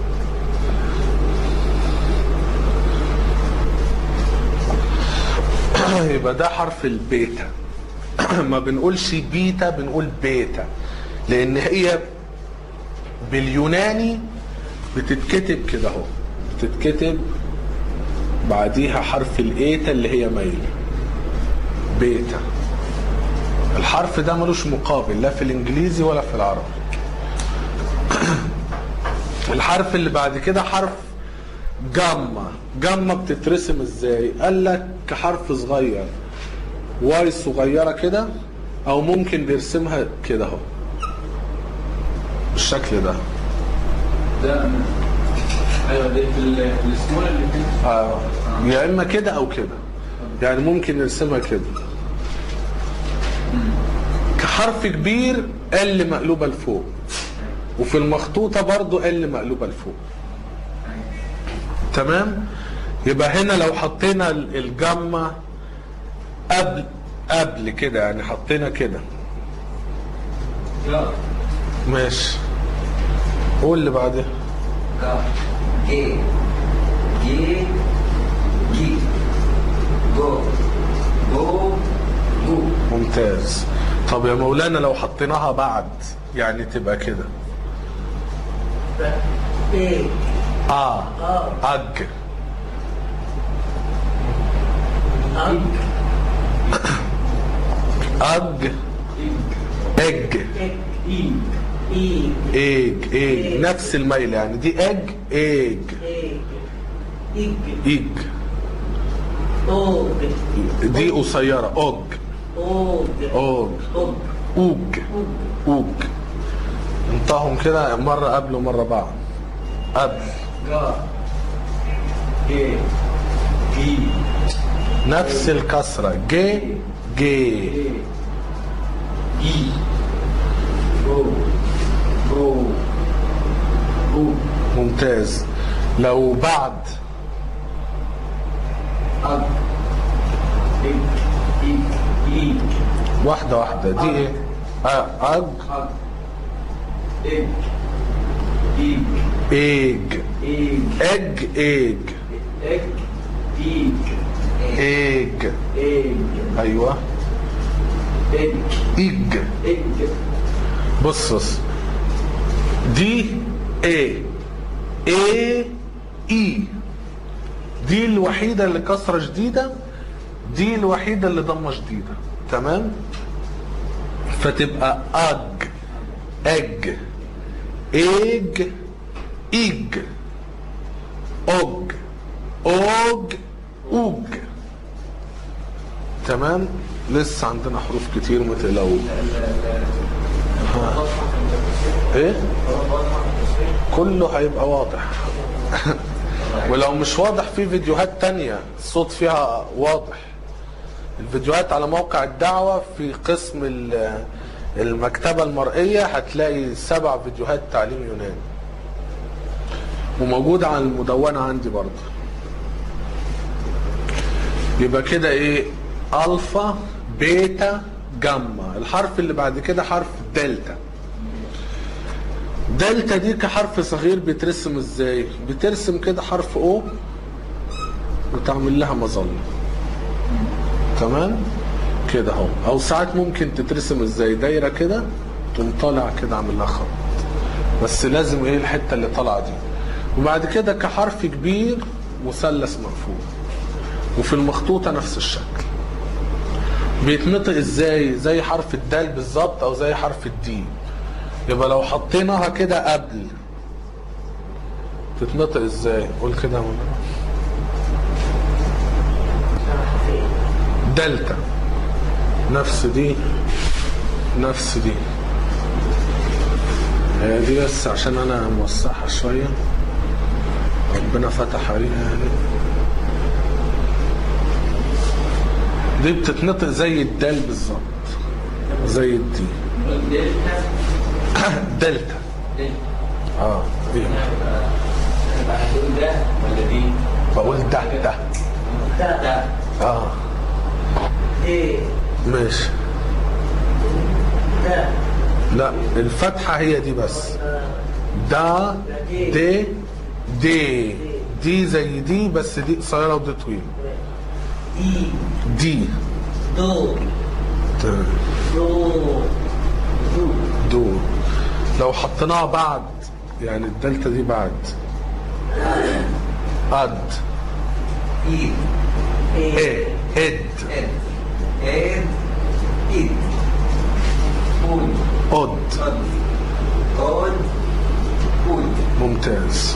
يبقى ده حرف البيتا ما بنقولش بيتا بنقول بيتا لان هي باليوناني بتتكتب كده اهو بتتكتب بعديها حرف الايتا اللي هي مايلة بيتا الحرف ده ملوش مقابل لا في الانجليزي ولا في العربي الحرف اللي بعد كده حرف جاما جاما بتترسم ازاي قال لك كحرف صغير واي صغيرة كده او ممكن بيرسمها كده اهو بالشكل ده ده ايوه دي في ال- في السمول اللي في آه. يا اما كده او كده يعني ممكن نرسمها كده كحرف كبير ال مقلوبه لفوق وفي المخطوطه برضو ال مقلوبه لفوق تمام يبقى هنا لو حطينا ال- الجمة قبل قبل كده يعني حطينا كده جا ماشي قول اللي بعدها جا جي جي جي جو جو جو ممتاز طب يا مولانا لو حطيناها بعد يعني تبقى كده ايه اه اه اج أج اج اج إك اي إيج ايج ايج نفس الميل يعني دي اج ايج إيج إيج ايج أوج دي قصيرة اوج أوج اوج أوج اوج أوج اوج انطقهم كده مرة قبل ومرة بعد قبل جا جي جي نفس الكسرة جي جي جي جي جو جو جو ممتاز لو بعد أج إج إج إيج واحدة واحدة دي ايه آه، اج أج إج إيج ايج إيج اج ايج إج إيج ايج ايج ايوه ايج ايج ايج بص بص دي اي اي اي دي الوحيدة اللي كسرة شديدة دي الوحيدة اللي ضمة شديدة تمام فتبقى اج اج ايج ايج اوج اوج اوج تمام لسه عندنا حروف كتير ما تقلقوش ايه كله هيبقى واضح ولو مش واضح في فيديوهات تانية الصوت فيها واضح الفيديوهات على موقع الدعوة في قسم ال- المكتبة المرئية هتلاقي سبع فيديوهات تعليم يوناني وموجودة على المدونة عندي برضه يبقى كده ايه الفا بيتا جاما الحرف اللي بعد كده حرف دلتا دلتا دي كحرف صغير بيترسم ازاي بترسم كده حرف او وتعمل لها مظله تمام كده اهو او ساعات ممكن تترسم ازاي دايره كده تقوم طالع كده عامل لها خط بس لازم ايه الحته اللي طالعه دي وبعد كده كحرف كبير مثلث مقفول وفي المخطوطه نفس الشكل بيتنطق ازاي زي حرف الدال بالظبط او زي حرف الدي يبقى لو حطيناها كده قبل تتنطق ازاي قول كده يا منى. دلتا نفس دي نفس دي هي دي بس عشان انا موسعها شويه ربنا فتح عليها يعني دي بتتنطق زي الدال بالظبط زي الدي دلتا دلتا دلتا اه دي يبقى هتقول ده ولا دي؟ بقول ده ده تا ده اه ايه ماشي تا لا الفتحة هي دي بس دا دي دي دي زي دي بس دي قصيرة ودي طويلة اي دي دو تمام. دو دو دو لو حطيناها بعد يعني الدلتا دي بعد اد ايد ايه اد اد اد ايد بود اود اد اد بود ممتاز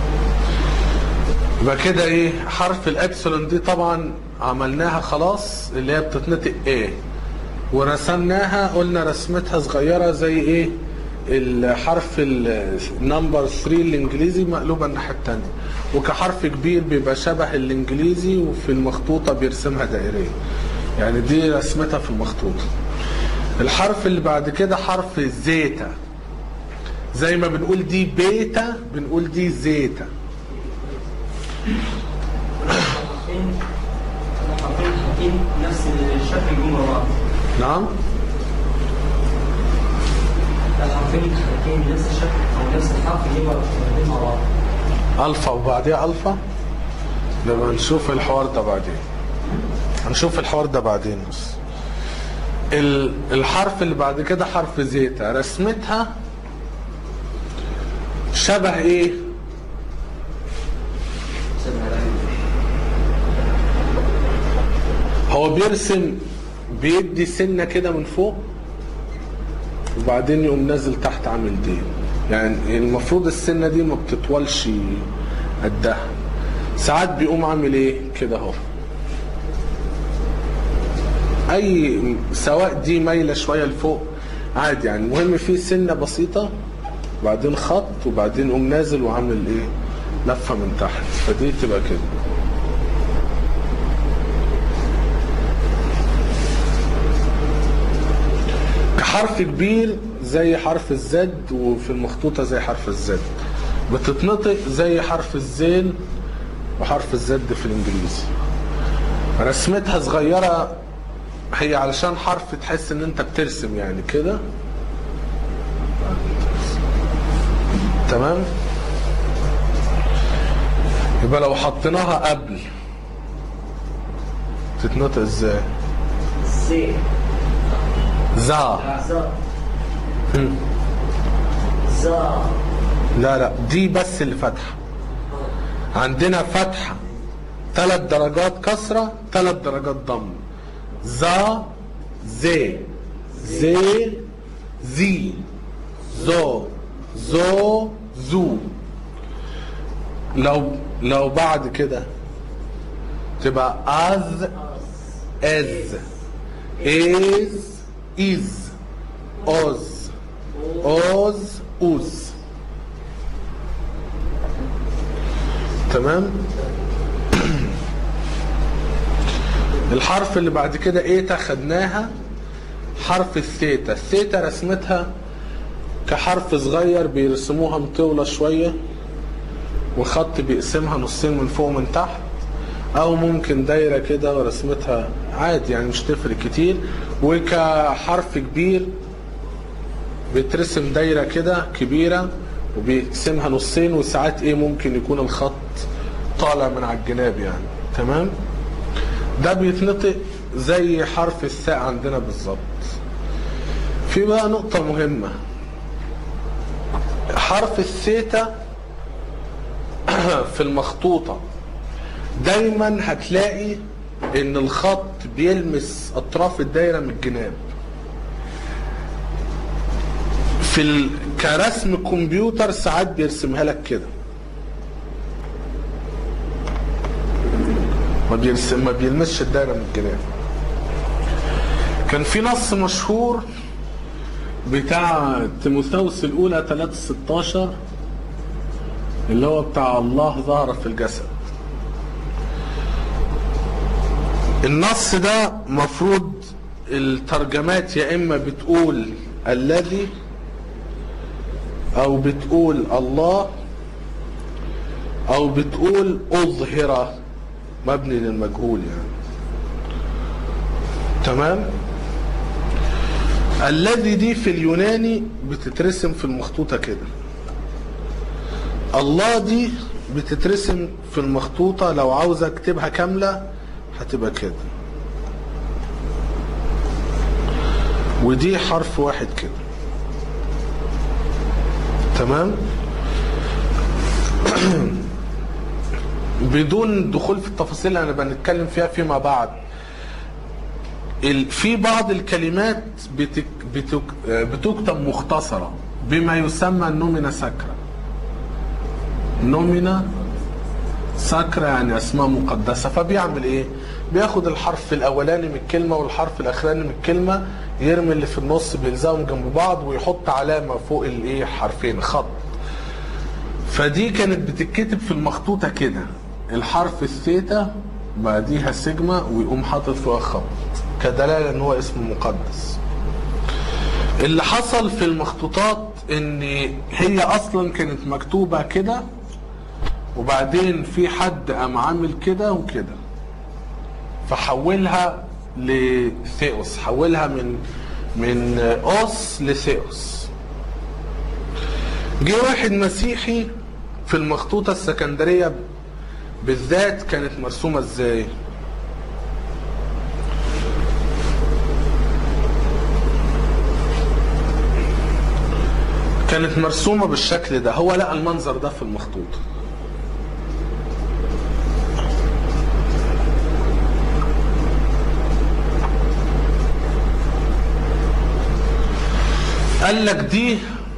يبقى كده ايه حرف الابسلون دي طبعا عملناها خلاص اللي هي بتتنطق ايه ورسمناها قلنا رسمتها صغيره زي ايه الحرف النمبر 3 الانجليزي مقلوبه الناحيه الثانيه وكحرف كبير بيبقى شبه الانجليزي وفي المخطوطه بيرسمها دائريه يعني دي رسمتها في المخطوطه الحرف اللي بعد كده حرف زيتا زي ما بنقول دي بيتا بنقول دي زيتا حرفين حرفين حرفين نفس الشكل يجون ورا بعض نعم الحرفين حرفين نفس الشكل او نفس الحرف يجوا الاثنين مع بعض الفا وبعديها الفا نبقى نشوف الحوار ده بعدين هنشوف الحوار ده بعدين بس ال- الحرف اللي بعد كده حرف زيتا رسمتها شبه ايه هو بيرسم بيدي سنة كده من فوق وبعدين يقوم نازل تحت عامل دي يعني المفروض السنة دي ما بتطولش قدها ساعات بيقوم عامل ايه كده اهو اي سواء دي مايلة شوية لفوق عادي يعني المهم في سنة بسيطة بعدين خط وبعدين يقوم نازل وعامل ايه لفة من تحت فدي تبقى كده كحرف كبير زي حرف الزد وفي المخطوطة زي حرف الزد بتتنطق زي حرف الزين وحرف الزد في الانجليزي رسمتها صغيرة هي علشان حرف تحس ان انت بترسم يعني كده تمام يبقى لو حطيناها قبل تتنطق ازاي زي زا زا هم. زا لا لا دي بس اللي فتحة عندنا فتحة ثلاث درجات كسرة ثلاث درجات ضم زا زي زي زي زو زو زو لو لو بعد كده تبقى از از از از اوز اوز اوز تمام الحرف اللي بعد كده ايه خدناها حرف الثيتا الثيتا رسمتها كحرف صغير بيرسموها مطولة شوية وخط بيقسمها نصين من فوق ومن تحت او ممكن دايرة كده ورسمتها عادي يعني مش تفرق كتير وكحرف كبير بيترسم دايرة كده كبيرة وبيقسمها نصين وساعات ايه ممكن يكون الخط طالع من على الجناب يعني تمام ده بيتنطق زي حرف الثاء عندنا بالظبط في بقى نقطة مهمة حرف الثيتا في المخطوطة دايما هتلاقي ان الخط بيلمس اطراف الدايرة من الجناب في ال... كرسم كمبيوتر ساعات بيرسمها لك كده ما بيرسم ما بيلمسش الدايره من الجناب كان في نص مشهور بتاع تيموثاوس الاولى 3 16 اللي هو بتاع الله ظهر في الجسد النص ده مفروض الترجمات يا اما بتقول الذي او بتقول الله او بتقول اظهر مبني للمجهول يعني تمام الذي دي في اليوناني بتترسم في المخطوطة كده الله دي بتترسم في المخطوطة لو عاوز اكتبها كاملة هتبقى كده ودي حرف واحد كده تمام بدون دخول في التفاصيل اللي انا بنتكلم فيها فيما بعد ال- في بعض الكلمات بتك بتك بتكتب مختصرة بما يسمى النومينا ساكرا نومينا ساكرا يعني اسماء مقدسة فبيعمل ايه بياخد الحرف الاولاني من الكلمة والحرف الاخراني من الكلمة يرمي اللي في النص بيلزقهم جنب بعض ويحط علامة فوق الايه حرفين خط فدي كانت بتتكتب في المخطوطة كده الحرف الثيتا بعديها سيجما ويقوم حاطط فيها خط كدلالة ان هو اسم مقدس اللي حصل في المخطوطات ان هي اصلا كانت مكتوبة كده وبعدين في حد قام عامل كده وكده فحولها لثيوس حولها من من اوس لثيوس جه واحد مسيحي في المخطوطة السكندرية بالذات كانت مرسومة ازاي كانت مرسومة بالشكل ده هو لقى المنظر ده في المخطوطة قال لك دي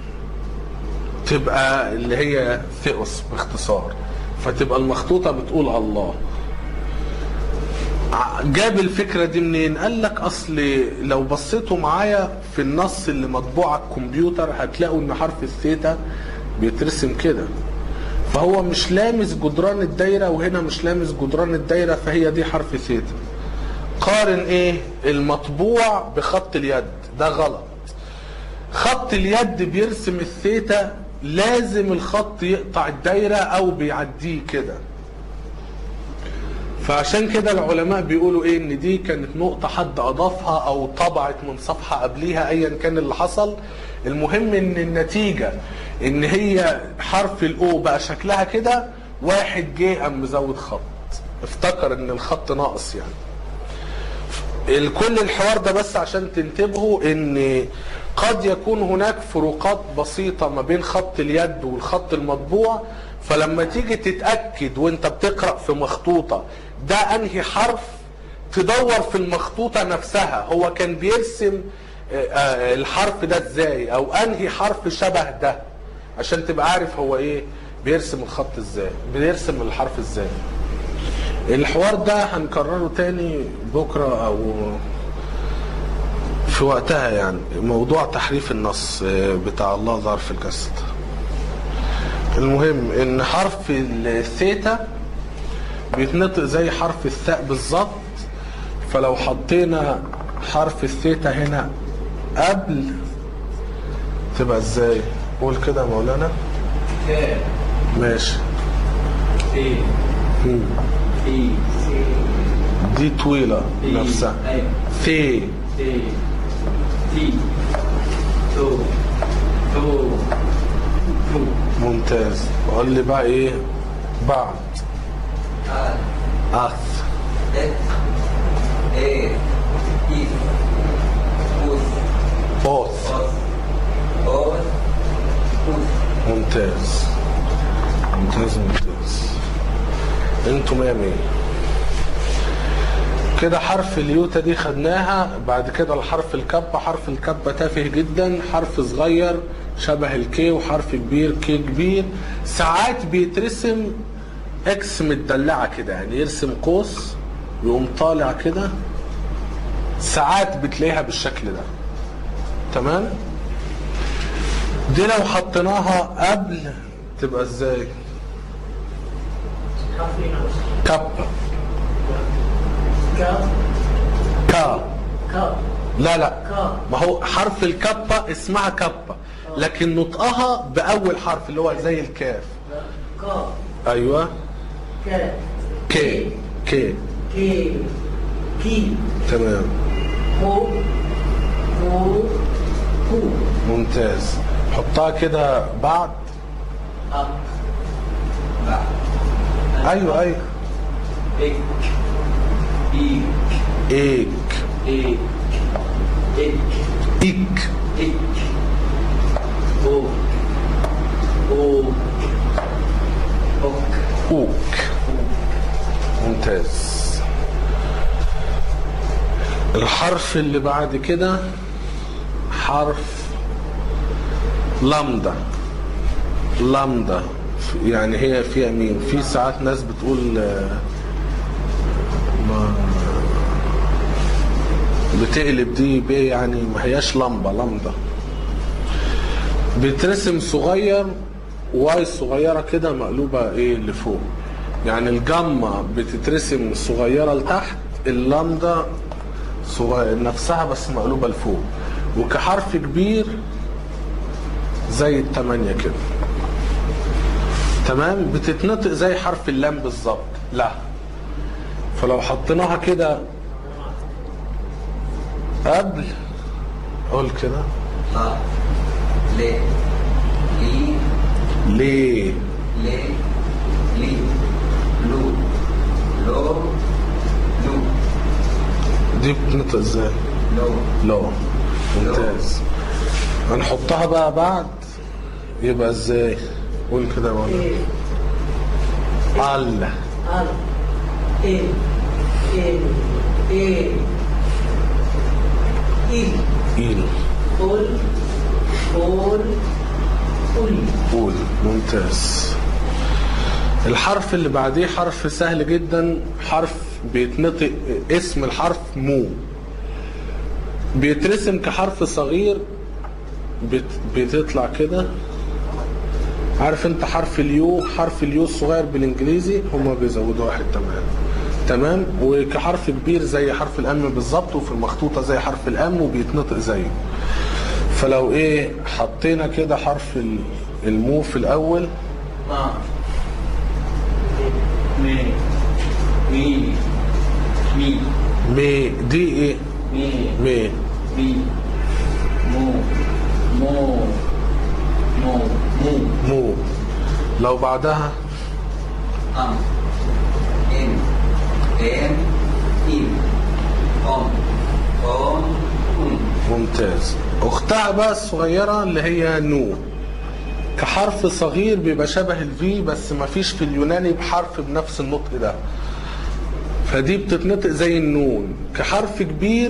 تبقى اللي هي ثيوس باختصار فتبقى المخطوطة بتقول الله ع- جاب الفكرة دي منين قال لك اصل لو بصيتوا معايا في النص اللي مطبوع على الكمبيوتر هتلاقوا ان حرف الثيتا بيترسم كده فهو مش لامس جدران الدايرة وهنا مش لامس جدران الدايرة فهي دي حرف ثيتا قارن ايه المطبوع بخط اليد ده غلط خط اليد بيرسم الثيتا لازم الخط يقطع الدايرة او بيعديه كده فعشان كده العلماء بيقولوا ايه ان دي كانت نقطة حد اضافها او طبعت من صفحة قبليها ايا كان اللي حصل المهم ان النتيجة ان هي حرف الاو بقى شكلها كده واحد جه قام مزود خط افتكر ان الخط ناقص يعني الكل الحوار ده بس عشان تنتبهوا ان قد يكون هناك فروقات بسيطة ما بين خط اليد والخط المطبوع فلما تيجي تتأكد وانت بتقرأ في مخطوطة ده انهي حرف تدور في المخطوطة نفسها هو كان بيرسم آه، آه، الحرف ده ازاي او انهي حرف شبه ده عشان تبقى عارف هو ايه بيرسم الخط ازاي بيرسم الحرف ازاي الحوار ده هنكرره تاني بكرة او في وقتها يعني موضوع تحريف النص آه، بتاع الله ظهر في الجسد المهم ان حرف الثيتا بيتنطق زي حرف الثاء بالظبط فلو حطينا حرف الثيتا هنا قبل تبقى ازاي قول كده يا مولانا كاف ماشي تي مم. تي دي طويلة تي نفسها ايوه ثي تي تي تو تو تو ممتاز قول لي بقى ايه بعد آه. اث إت. إيه. إيف. أوس. اوث أوس. أوس. أوس. ممتاز ممتاز ممتاز انتوا مية مية كده حرف اليوتا دي خدناها بعد كده الحرف الكبة حرف الكبة تافه جدا حرف صغير شبه الكي وحرف كبير كي كبير ساعات بيترسم اكس متدلعة كده يعني يرسم قوس يقوم طالع كده ساعات بتلاقيها بالشكل ده تمام دي لو حطيناها قبل تبقى ازاي حرفين أوس كبة كا كا كا لا لا كا ما هو حرف الكبة اسمها كبة لكن نطقها بأول حرف اللي هو زي الكاف كا أيوة كا كي كي كي كي تمام هو هو هو ممتاز حطها كده بعد أب بعد. أيوة أيوة إك إيك إيك إيك إك إيك إك أوك أوك أوك أوك ممتاز الحرف اللي بعد كده حرف لامدا لامدا يعني هي فيها مين في ساعات ناس بتقول آه، ما بتقلب دي ب يعني ما هياش لمبه لامدا بيترسم صغير واي صغيره كده مقلوبه ايه لفوق يعني الجامة بتترسم صغيرة لتحت اللامدا صغير نفسها بس مقلوبة لفوق وكحرف كبير زي التمانية كده تمام بتتنطق زي حرف اللام بالظبط لا فلو حطيناها كده قبل قول كده لا. لي. لي. ليه لي. لي. لو. لو. لو. دي بتنطق ازاي لو. لا ممتاز هنحطها بقى بعد يبقى ازاي قول كده يا مولانا إيه الله أل إيه إيه إيه إيه إيل قول قول قول قول ممتاز الحرف اللي بعديه حرف سهل جدا حرف بيتنطق اسم الحرف مو بيترسم كحرف صغير بت بتطلع كده عارف انت حرف اليو حرف اليو الصغير بالانجليزي هما بيزودوا واحد تمام تمام وكحرف كبير زي حرف الام بالظبط وفي المخطوطه زي حرف الام وبيتنطق زيه فلو ايه حطينا كده حرف ال- المو في الاول ما مي مي مي مي دي ايه مي مي مي مو مو مو مو مو لو بعدها أم. إن. إن. إن. أم. التاء بقى الصغيرة اللي هي نو كحرف صغير بيبقى شبه الفي بس ما فيش في اليوناني بحرف بنفس النطق ده فدي بتتنطق زي النون كحرف كبير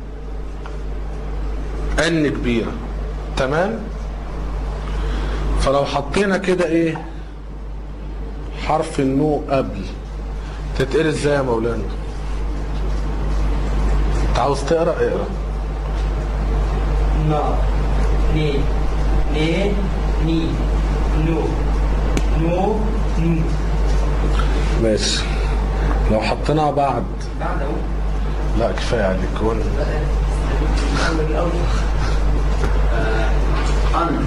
ان كبيرة تمام فلو حطينا كده ايه حرف النو قبل تتقري ازاي يا مولانا انت عاوز تقرا اقرا نا ني ني ني نو نو نو ماشي لو حطيناها بعد بعد اهو لا كفايه عليك هون نعمل الاول أن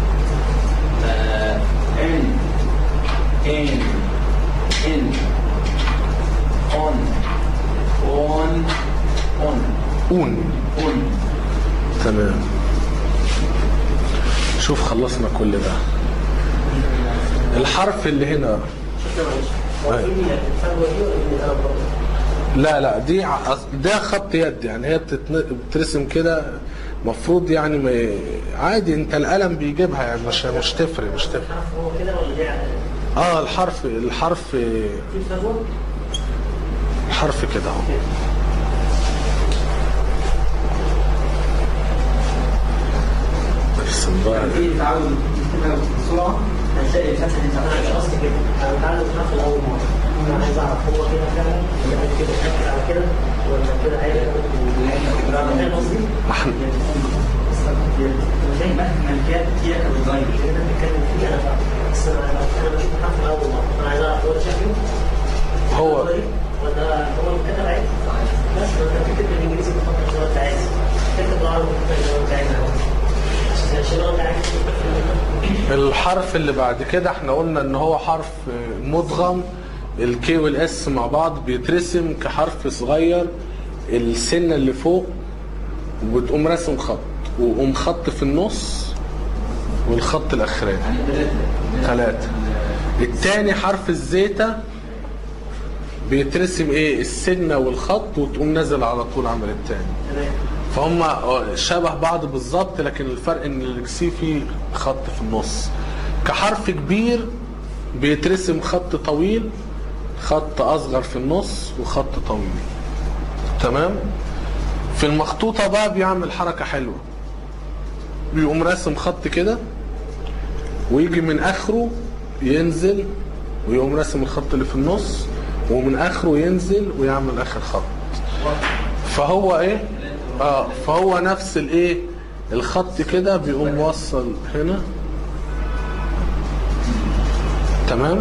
آه، إن إن إن أون أون أون اون أون تمام شوف خلصنا كل ده الحرف اللي هنا لا لا دي ع- ده خط يد يعني هي بتتن- بترسم كده مفروض يعني ما ي- عادي انت القلم بيجيبها يعني مش مش تفرق مش تفرق هو كده ولا دي اه الحرف الحرف في فجوه الحرف كده اهو ارسم بقى في تعود بسرعه هتلاقي الفتحه دي تعالى مش قصدي كده انا بتعلم الحرف الاول مره انا عايز اعرف هو كده فعلا ولا عايز كده شكل على كده ولا كده عايز فاهم قصدي؟ احنا زي ما الملكات هي كديزاين اللي احنا بنتكلم فيه انا فاهم بس انا انا بشوف الحرف الاول مره انا عايز اعرف هو ده شكله هو ولا هو كتب عادي بس لو انت بتكتب بالانجليزي بتفكر زي ما انت عايز تكتب بالعربي بتفكر زي ما انت عايز عشان لو انت عايز الحرف اللي بعد كده احنا قلنا ان هو حرف مدغم الكي والاس مع بعض بيترسم كحرف صغير السنه اللي فوق وبتقوم راسم خط وقوم خط في النص والخط الاخراني يعني ثلاثة ثلاثة التاني حرف الزيتا بيترسم ايه السنة والخط وتقوم نازل على طول عمل التاني تمام فهم شبه بعض بالظبط لكن الفرق ان الاكسي فيه خط في النص كحرف كبير بيترسم خط طويل خط اصغر في النص وخط طويل تمام في المخطوطة بقى بيعمل حركة حلوة بيقوم راسم خط كده ويجي من اخره ينزل ويقوم راسم الخط اللي في النص ومن اخره ينزل ويعمل اخر خط فهو ايه اه فهو نفس الايه الخط كده بيقوم موصل هنا تمام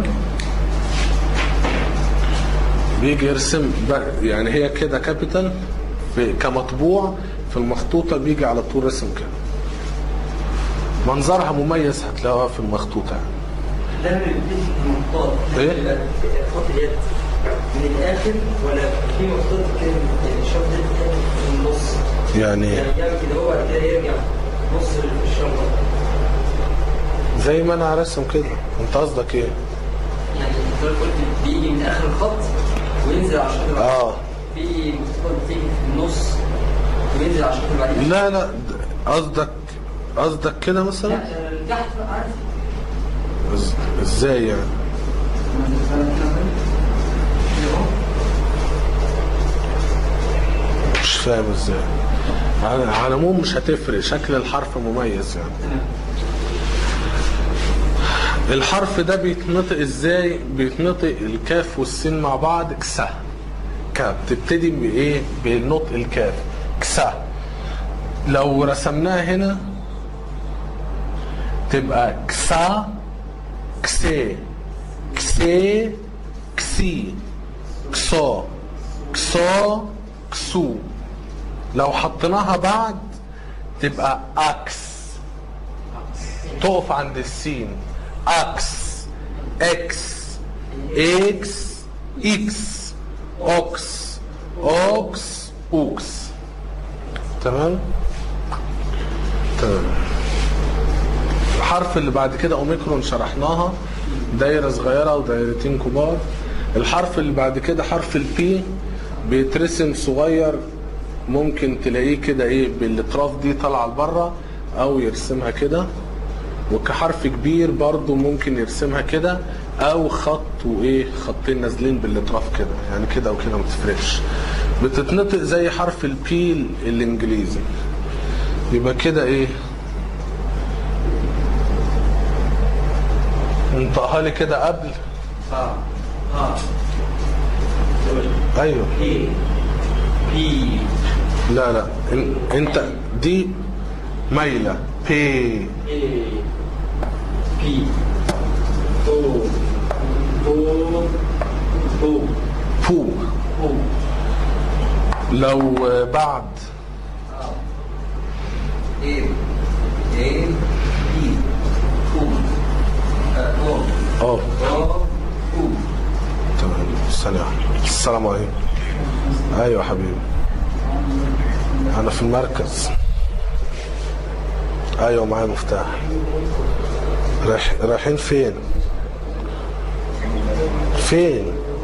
بيجي يرسم بقى- يعني هي كده كابيتال في كمطبوع في المخطوطه بيجي على طول رسم كده منظرها مميز هتلاقوها في المخطوطه يعني. ده اللي بيدي المخطوط إيه؟ خط اليد من الاخر ولا في مخطوط كده الشفط ده في النص يعني يعني يعمل كده هو بعد كده يرجع نص الشنطه زي ما انا رسم كده انت قصدك ايه يعني انت قلت بيجي من اخر الخط وينزل على الشوط اللي بعديه اه في مخطوط بتيجي في النص وينزل على الشوط اللي بعديه لا لا قصدك قصدك كده مثلا لا تحت بقى عارف إز- ازاي يعني مش فاهم ازاي على على العموم مش هتفرق شكل الحرف مميز يعني الحرف ده بيتنطق ازاي بيتنطق الكاف والسين مع بعض كسا كاف بتبتدي بايه بنطق الكاف كسا لو رسمناها هنا تبقى كسا كسي كسي كسي كسو كسو كسو لو حطيناها بعد تبقى اكس تقف عند السين اكس اكس اكس اكس اوكس اوكس اوكس تمام تمام الحرف اللي بعد كده اوميكرون شرحناها دايره صغيره ودايرتين كبار الحرف اللي بعد كده حرف البي بيترسم صغير ممكن تلاقيه كده ايه بالاطراف دي طالعه لبره او يرسمها كده وكحرف كبير برضو ممكن يرسمها كده او خط وايه خطين نازلين بالاطراف كده يعني كده وكده ما تفرقش بتتنطق زي حرف البي الانجليزي يبقى كده ايه انطقها لي كده قبل اه اه ايوه بي بي لا لا إن- انت دي مايله بي اي بي او او او بو او لو بعد A A B U O اه O U تمام ثانية واحدة. السلام عليكم ايوه حبيبي انا في المركز ايوه معايا مفتاح رايح رايحين فين فين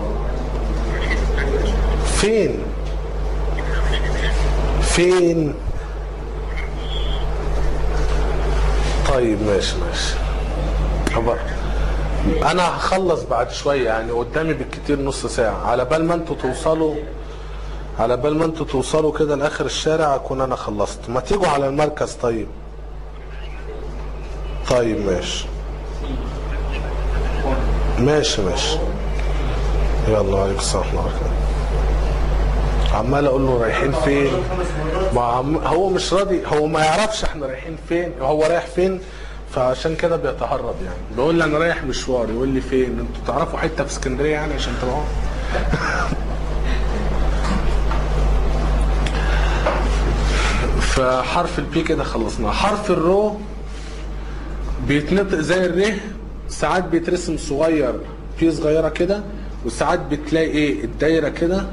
فين فين طيب ماشي ماشي طب انا هخلص بعد شويه يعني قدامي بالكتير نص ساعه على بال ما انتوا توصلوا على بال ما انتوا توصلوا كده لاخر الشارع اكون انا خلصت ما تيجوا على المركز طيب طيب ماشي ماشي ماشي يلا عليكم السلام ورحمه الله وبركاته عمال اقول له رايحين فين ما عم هو مش راضي هو ما يعرفش احنا رايحين فين هو رايح فين فعشان كده بيتهرب يعني بيقول لي انا رايح مشوار يقول لي فين انتوا تعرفوا حته في اسكندريه يعني عشان تروحوا فحرف البي كده خلصناه حرف الرو بيتنطق زي الره ساعات بيترسم صغير بي صغيره كده وساعات بتلاقي ايه الدايره كده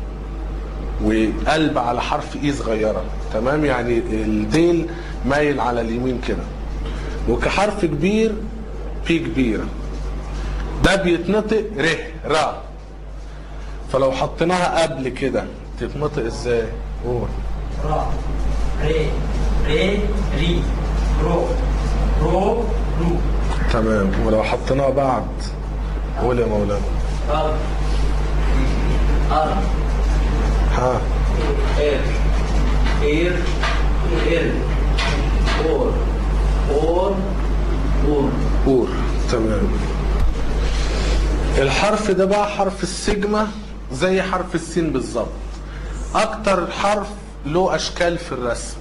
وقلب على حرف اي صغيره تمام يعني الديل مايل على اليمين كده وكحرف كبير بي كبيره ده بيتنطق ر را فلو حطيناها قبل كده تتنطق ازاي قول را ري ري ري رو رو رو تمام ولو حطيناها بعد قول يا مولانا ار ار ها اير اير اير اور اور اور قول تمام الحرف ده بقى حرف السيجما زي حرف السين بالظبط اكتر حرف له اشكال في الرسم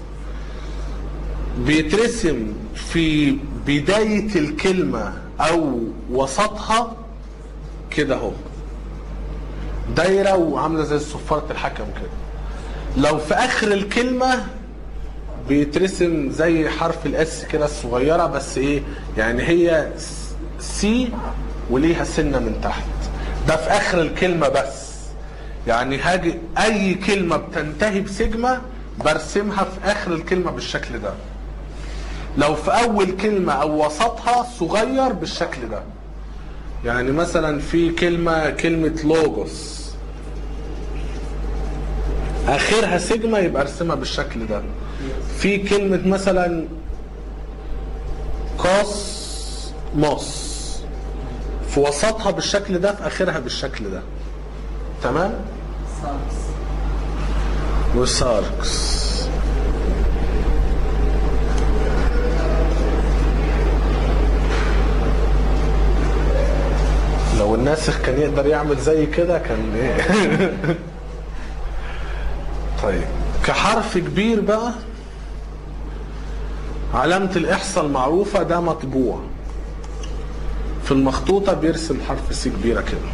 بيترسم في بداية الكلمة او وسطها كده اهو دايرة وعاملة زي صفارة الحكم كده لو في اخر الكلمة بيترسم زي حرف الاس كده الصغيره بس ايه يعني هي سي وليها سنه من تحت ده في اخر الكلمه بس يعني هاجي اي كلمه بتنتهي بسيجما برسمها في اخر الكلمه بالشكل ده لو في اول كلمه او وسطها صغير بالشكل ده يعني مثلا في كلمه كلمه لوجوس اخرها سيجما يبقى ارسمها بالشكل ده في كلمة مثلا كوسموس في وسطها بالشكل ده في اخرها بالشكل ده تمام وساركس لو الناسخ كان يقدر يعمل زي كده كان ايه طيب كحرف كبير بقى علامة الإحصاء المعروفة ده مطبوع في المخطوطة بيرسم حرف سي كبيرة كده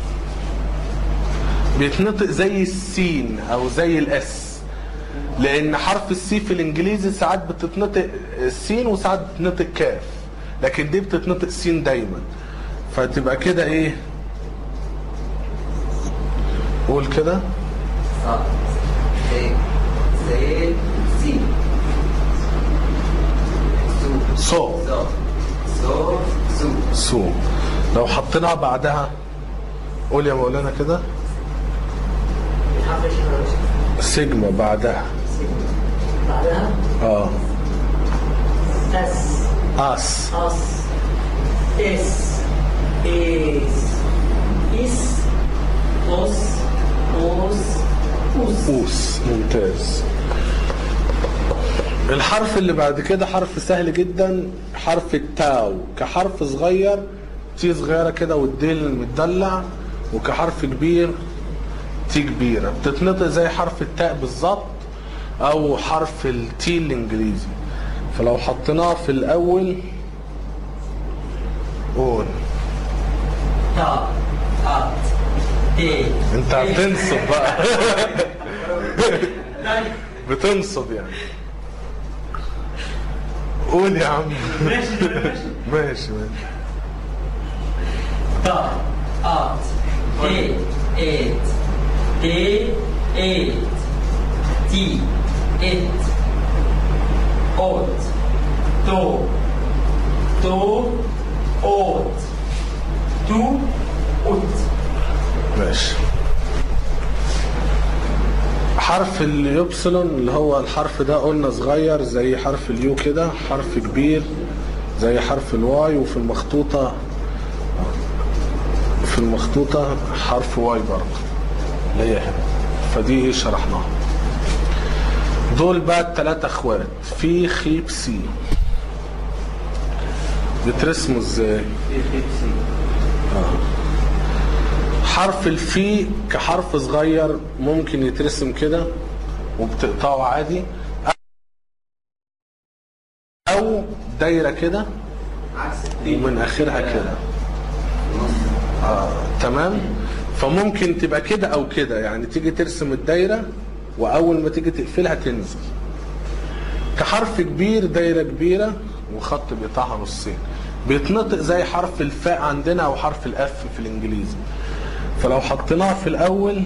بيتنطق زي السين أو زي الأس لأن حرف السي في الإنجليزي ساعات بتتنطق السين وساعات بتتنطق كاف لكن دي بتتنطق سين دايما فتبقى كده إيه قول كده صاد سي سي سي سو صو سو سو سو سو لو حطيناها بعدها قول يا مولانا كده الحرف ايش سيجما بعدها بعدها اه اس اس اس اس اس اس اوس اوس اوس اوس ممتاز الحرف اللي بعد كده حرف سهل جدا حرف التاو كحرف صغير تي صغيره كده والديل متدلع وكحرف كبير تي كبيره بتتنطق زي حرف التاء بالظبط او حرف التي الانجليزي فلو حطيناه في الاول قول تا ات تي انت هتنصب بقى بتنصب يعني قول يا عم ماشي ماشي ماشي ماشي تا ات تي ات تي ات تي ات اوت تو تو اوت تو اوت ماشي حرف اليوبسلون اللي هو الحرف ده قلنا صغير زي حرف اليو كده حرف كبير زي حرف الواي وفي المخطوطة في المخطوطة حرف واي برضه اللي هي هنا فدي ايه شرحناها دول بقى التلاتة اخوات في خيب سي بيترسموا ازاي؟ حرف الفي كحرف صغير ممكن يترسم كده وبتقطعه عادي او دايره كده عكس التي ومن اخرها كده آه. تمام فممكن تبقى كده او كده يعني تيجي ترسم الدايره واول ما تيجي تقفلها تنزل كحرف كبير دايره كبيره وخط بيقطعها نصين بيتنطق زي حرف الفاء عندنا او حرف الاف في الانجليزي فلو حطيناها في الاول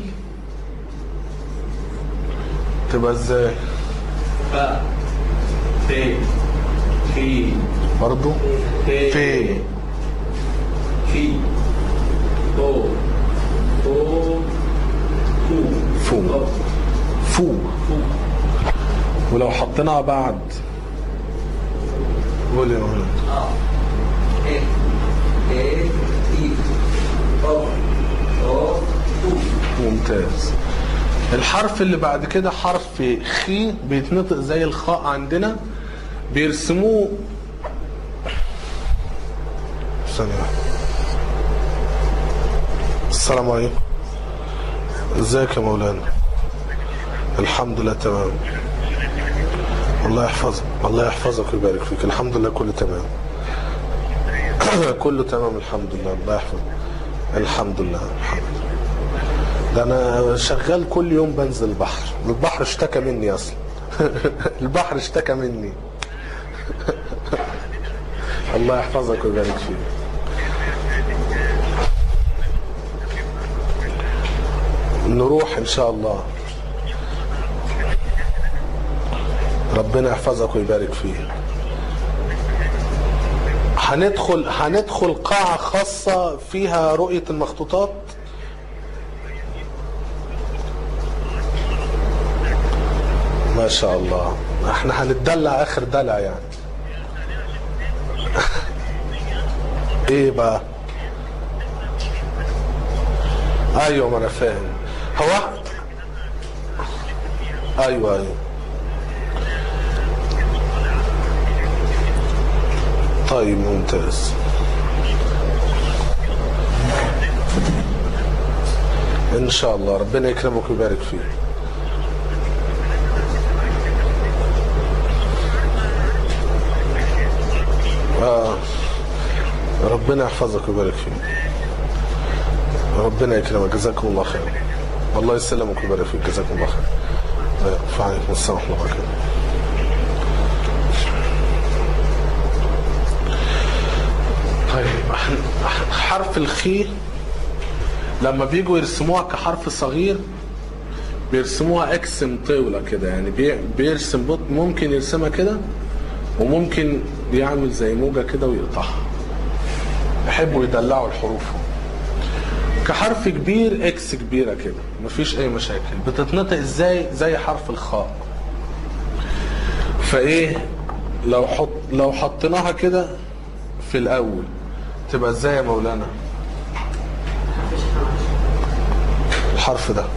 تبقى ازاي فا في في برضو في في في تو تو تو فو تو فو فو ولو حطيناها بعد قول يا مولانا اه ايه ايه تي او او تو ممتاز الحرف اللي بعد كده حرف خي بيتنطق زي الخاء عندنا بيرسموه ثانية واحدة. السلام عليكم ازيك يا مولانا الحمد لله تمام الله يحفظك الله يحفظك ويبارك فيك الحمد لله كله تمام كله تمام الحمد لله الله يحفظك الحمد لله الحمد لله ده انا شغال كل يوم بنزل البحر البحر اشتكى مني اصلا البحر اشتكى مني الله يحفظك ويبارك فيك نروح ان شاء الله ربنا يحفظك ويبارك فيك هندخل هندخل قاعة خاصة فيها رؤية المخطوطات ما شاء الله احنا هنتدلع اخر دلع يعني ايه بقى ايوه ما انا فاهم هو ايوه ايوه طيب ممتاز ان شاء الله ربنا يكرمك ويبارك فيك آه. ربنا يحفظك ويبارك فيك ربنا يكرمك جزاكم الله خير الله يسلمك ويبارك فيك جزاكم الله خير آه، فعليكم السلام ورحمه الله وبركاته طيب ح- حرف الخي لما بيجوا يرسموها كحرف صغير بيرسموها اكس مطولة كده يعني بي- بيرسم بط ممكن يرسمها كده وممكن يعمل زي موجة كده ويقطعها يحبوا يدلعوا الحروف كحرف كبير اكس كبيرة كده مفيش اي مشاكل بتتنطق ازاي زي حرف الخاء فايه لو حط لو حطيناها كده في الاول تبقى ازاي يا مولانا مفيش حاجة. الحرف ده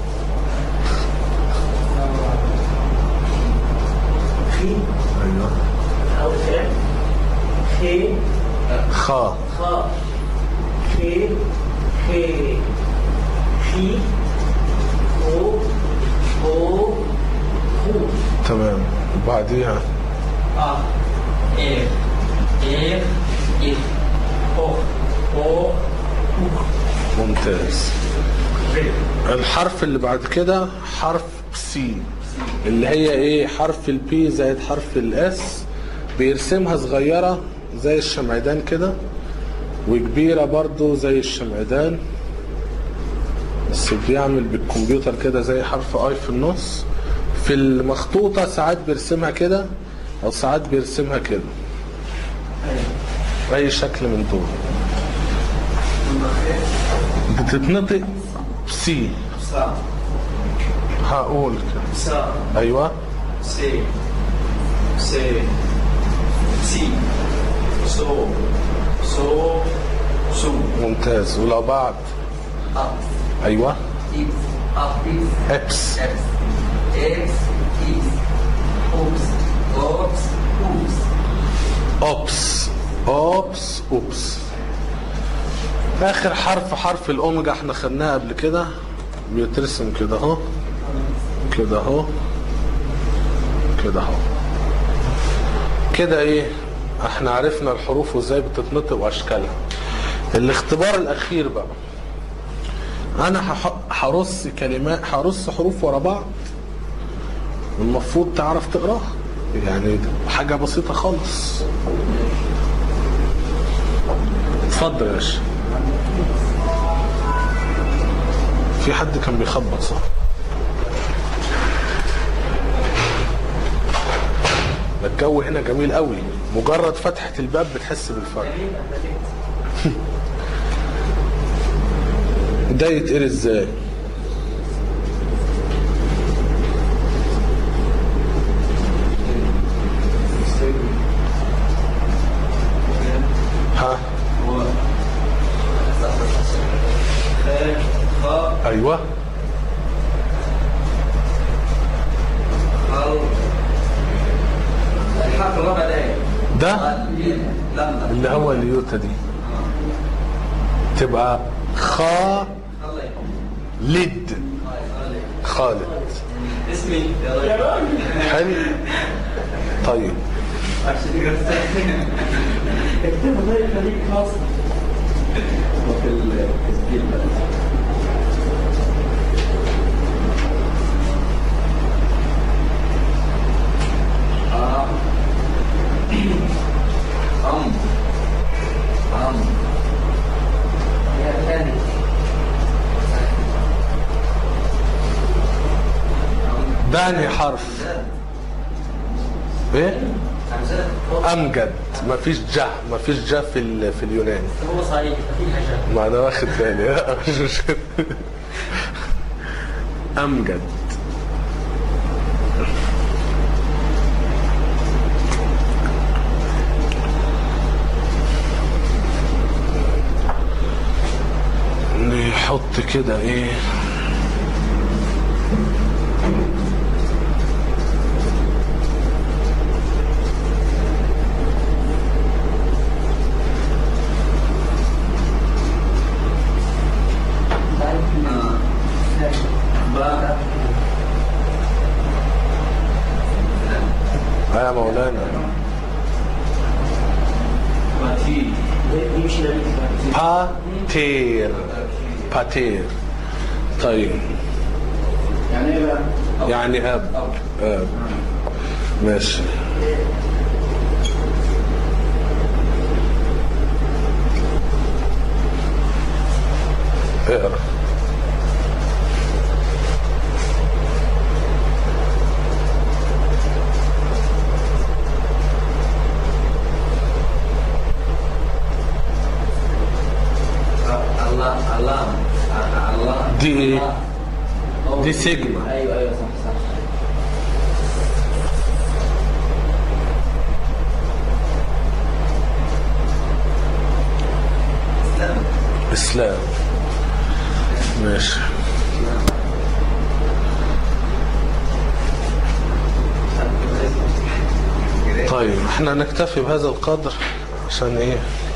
في ايوه أول كلام خي خا خا خي خي خي خو خو خو تمام وبعديها آه إيه إيه إيه أو أو ممتاز الحرف اللي بعد كده حرف سي اللي هي ايه حرف البي زائد حرف الاس بيرسمها صغيرة زي الشمعدان كده وكبيرة برضو زي الشمعدان بس بيعمل بالكمبيوتر كده زي حرف اي في النص في المخطوطة ساعات بيرسمها كده او ساعات بيرسمها كده اي شكل من دول بتتنطق سي سا هقول كده سا ايوه سي سي سي سو سو سو ممتاز ولو بعد أب ايوه إف أب إف ابس X X إف أوبس أوبس أوبس اوبس اوبس اوبس اخر حرف حرف الاوميجا احنا خدناه قبل كده بيترسم كده اهو كده اهو كده اهو كده ايه احنا عرفنا الحروف وازاي بتتنطق واشكالها الاختبار الاخير بقى انا هح- هرص كلمات هرص حروف ورا بعض المفروض تعرف تقراها يعني حاجة بسيطة خالص اتفضل يا باشا في حد كان بيخبط صح ده الجو هنا جميل قوي مجرد فتحة الباب بتحس بالفرق ده يتقري ازاي ها هو خ خ ايوه خل الحرف الرابع ده ايه؟ ده لم لم اللي هو اليوتا دي تبقى خا خلي لد خالد اسمي يا راجل حلو طيب اكتبوا زي الخليج مصر وفي التسجيل بقى آه. أم أم يا ثاني ده انهي حرف ايه امجد مفيش جه مفيش جه في ال- في اليوناني هو صحيح ففي حاجة ما انا واخد بالي لا، مش مشكلة. امجد نحط كده ايه باء ها يا مولانا باتي يمشي نبيل باتير باتير طيب يعني ايه بقى؟ يعني اب اب ماشي اقرا الله الله الله دي ايه؟ أو دي سيجما. ايوه ايوه صح صح اسلام ماشي طيب احنا نكتفي بهذا القدر عشان ايه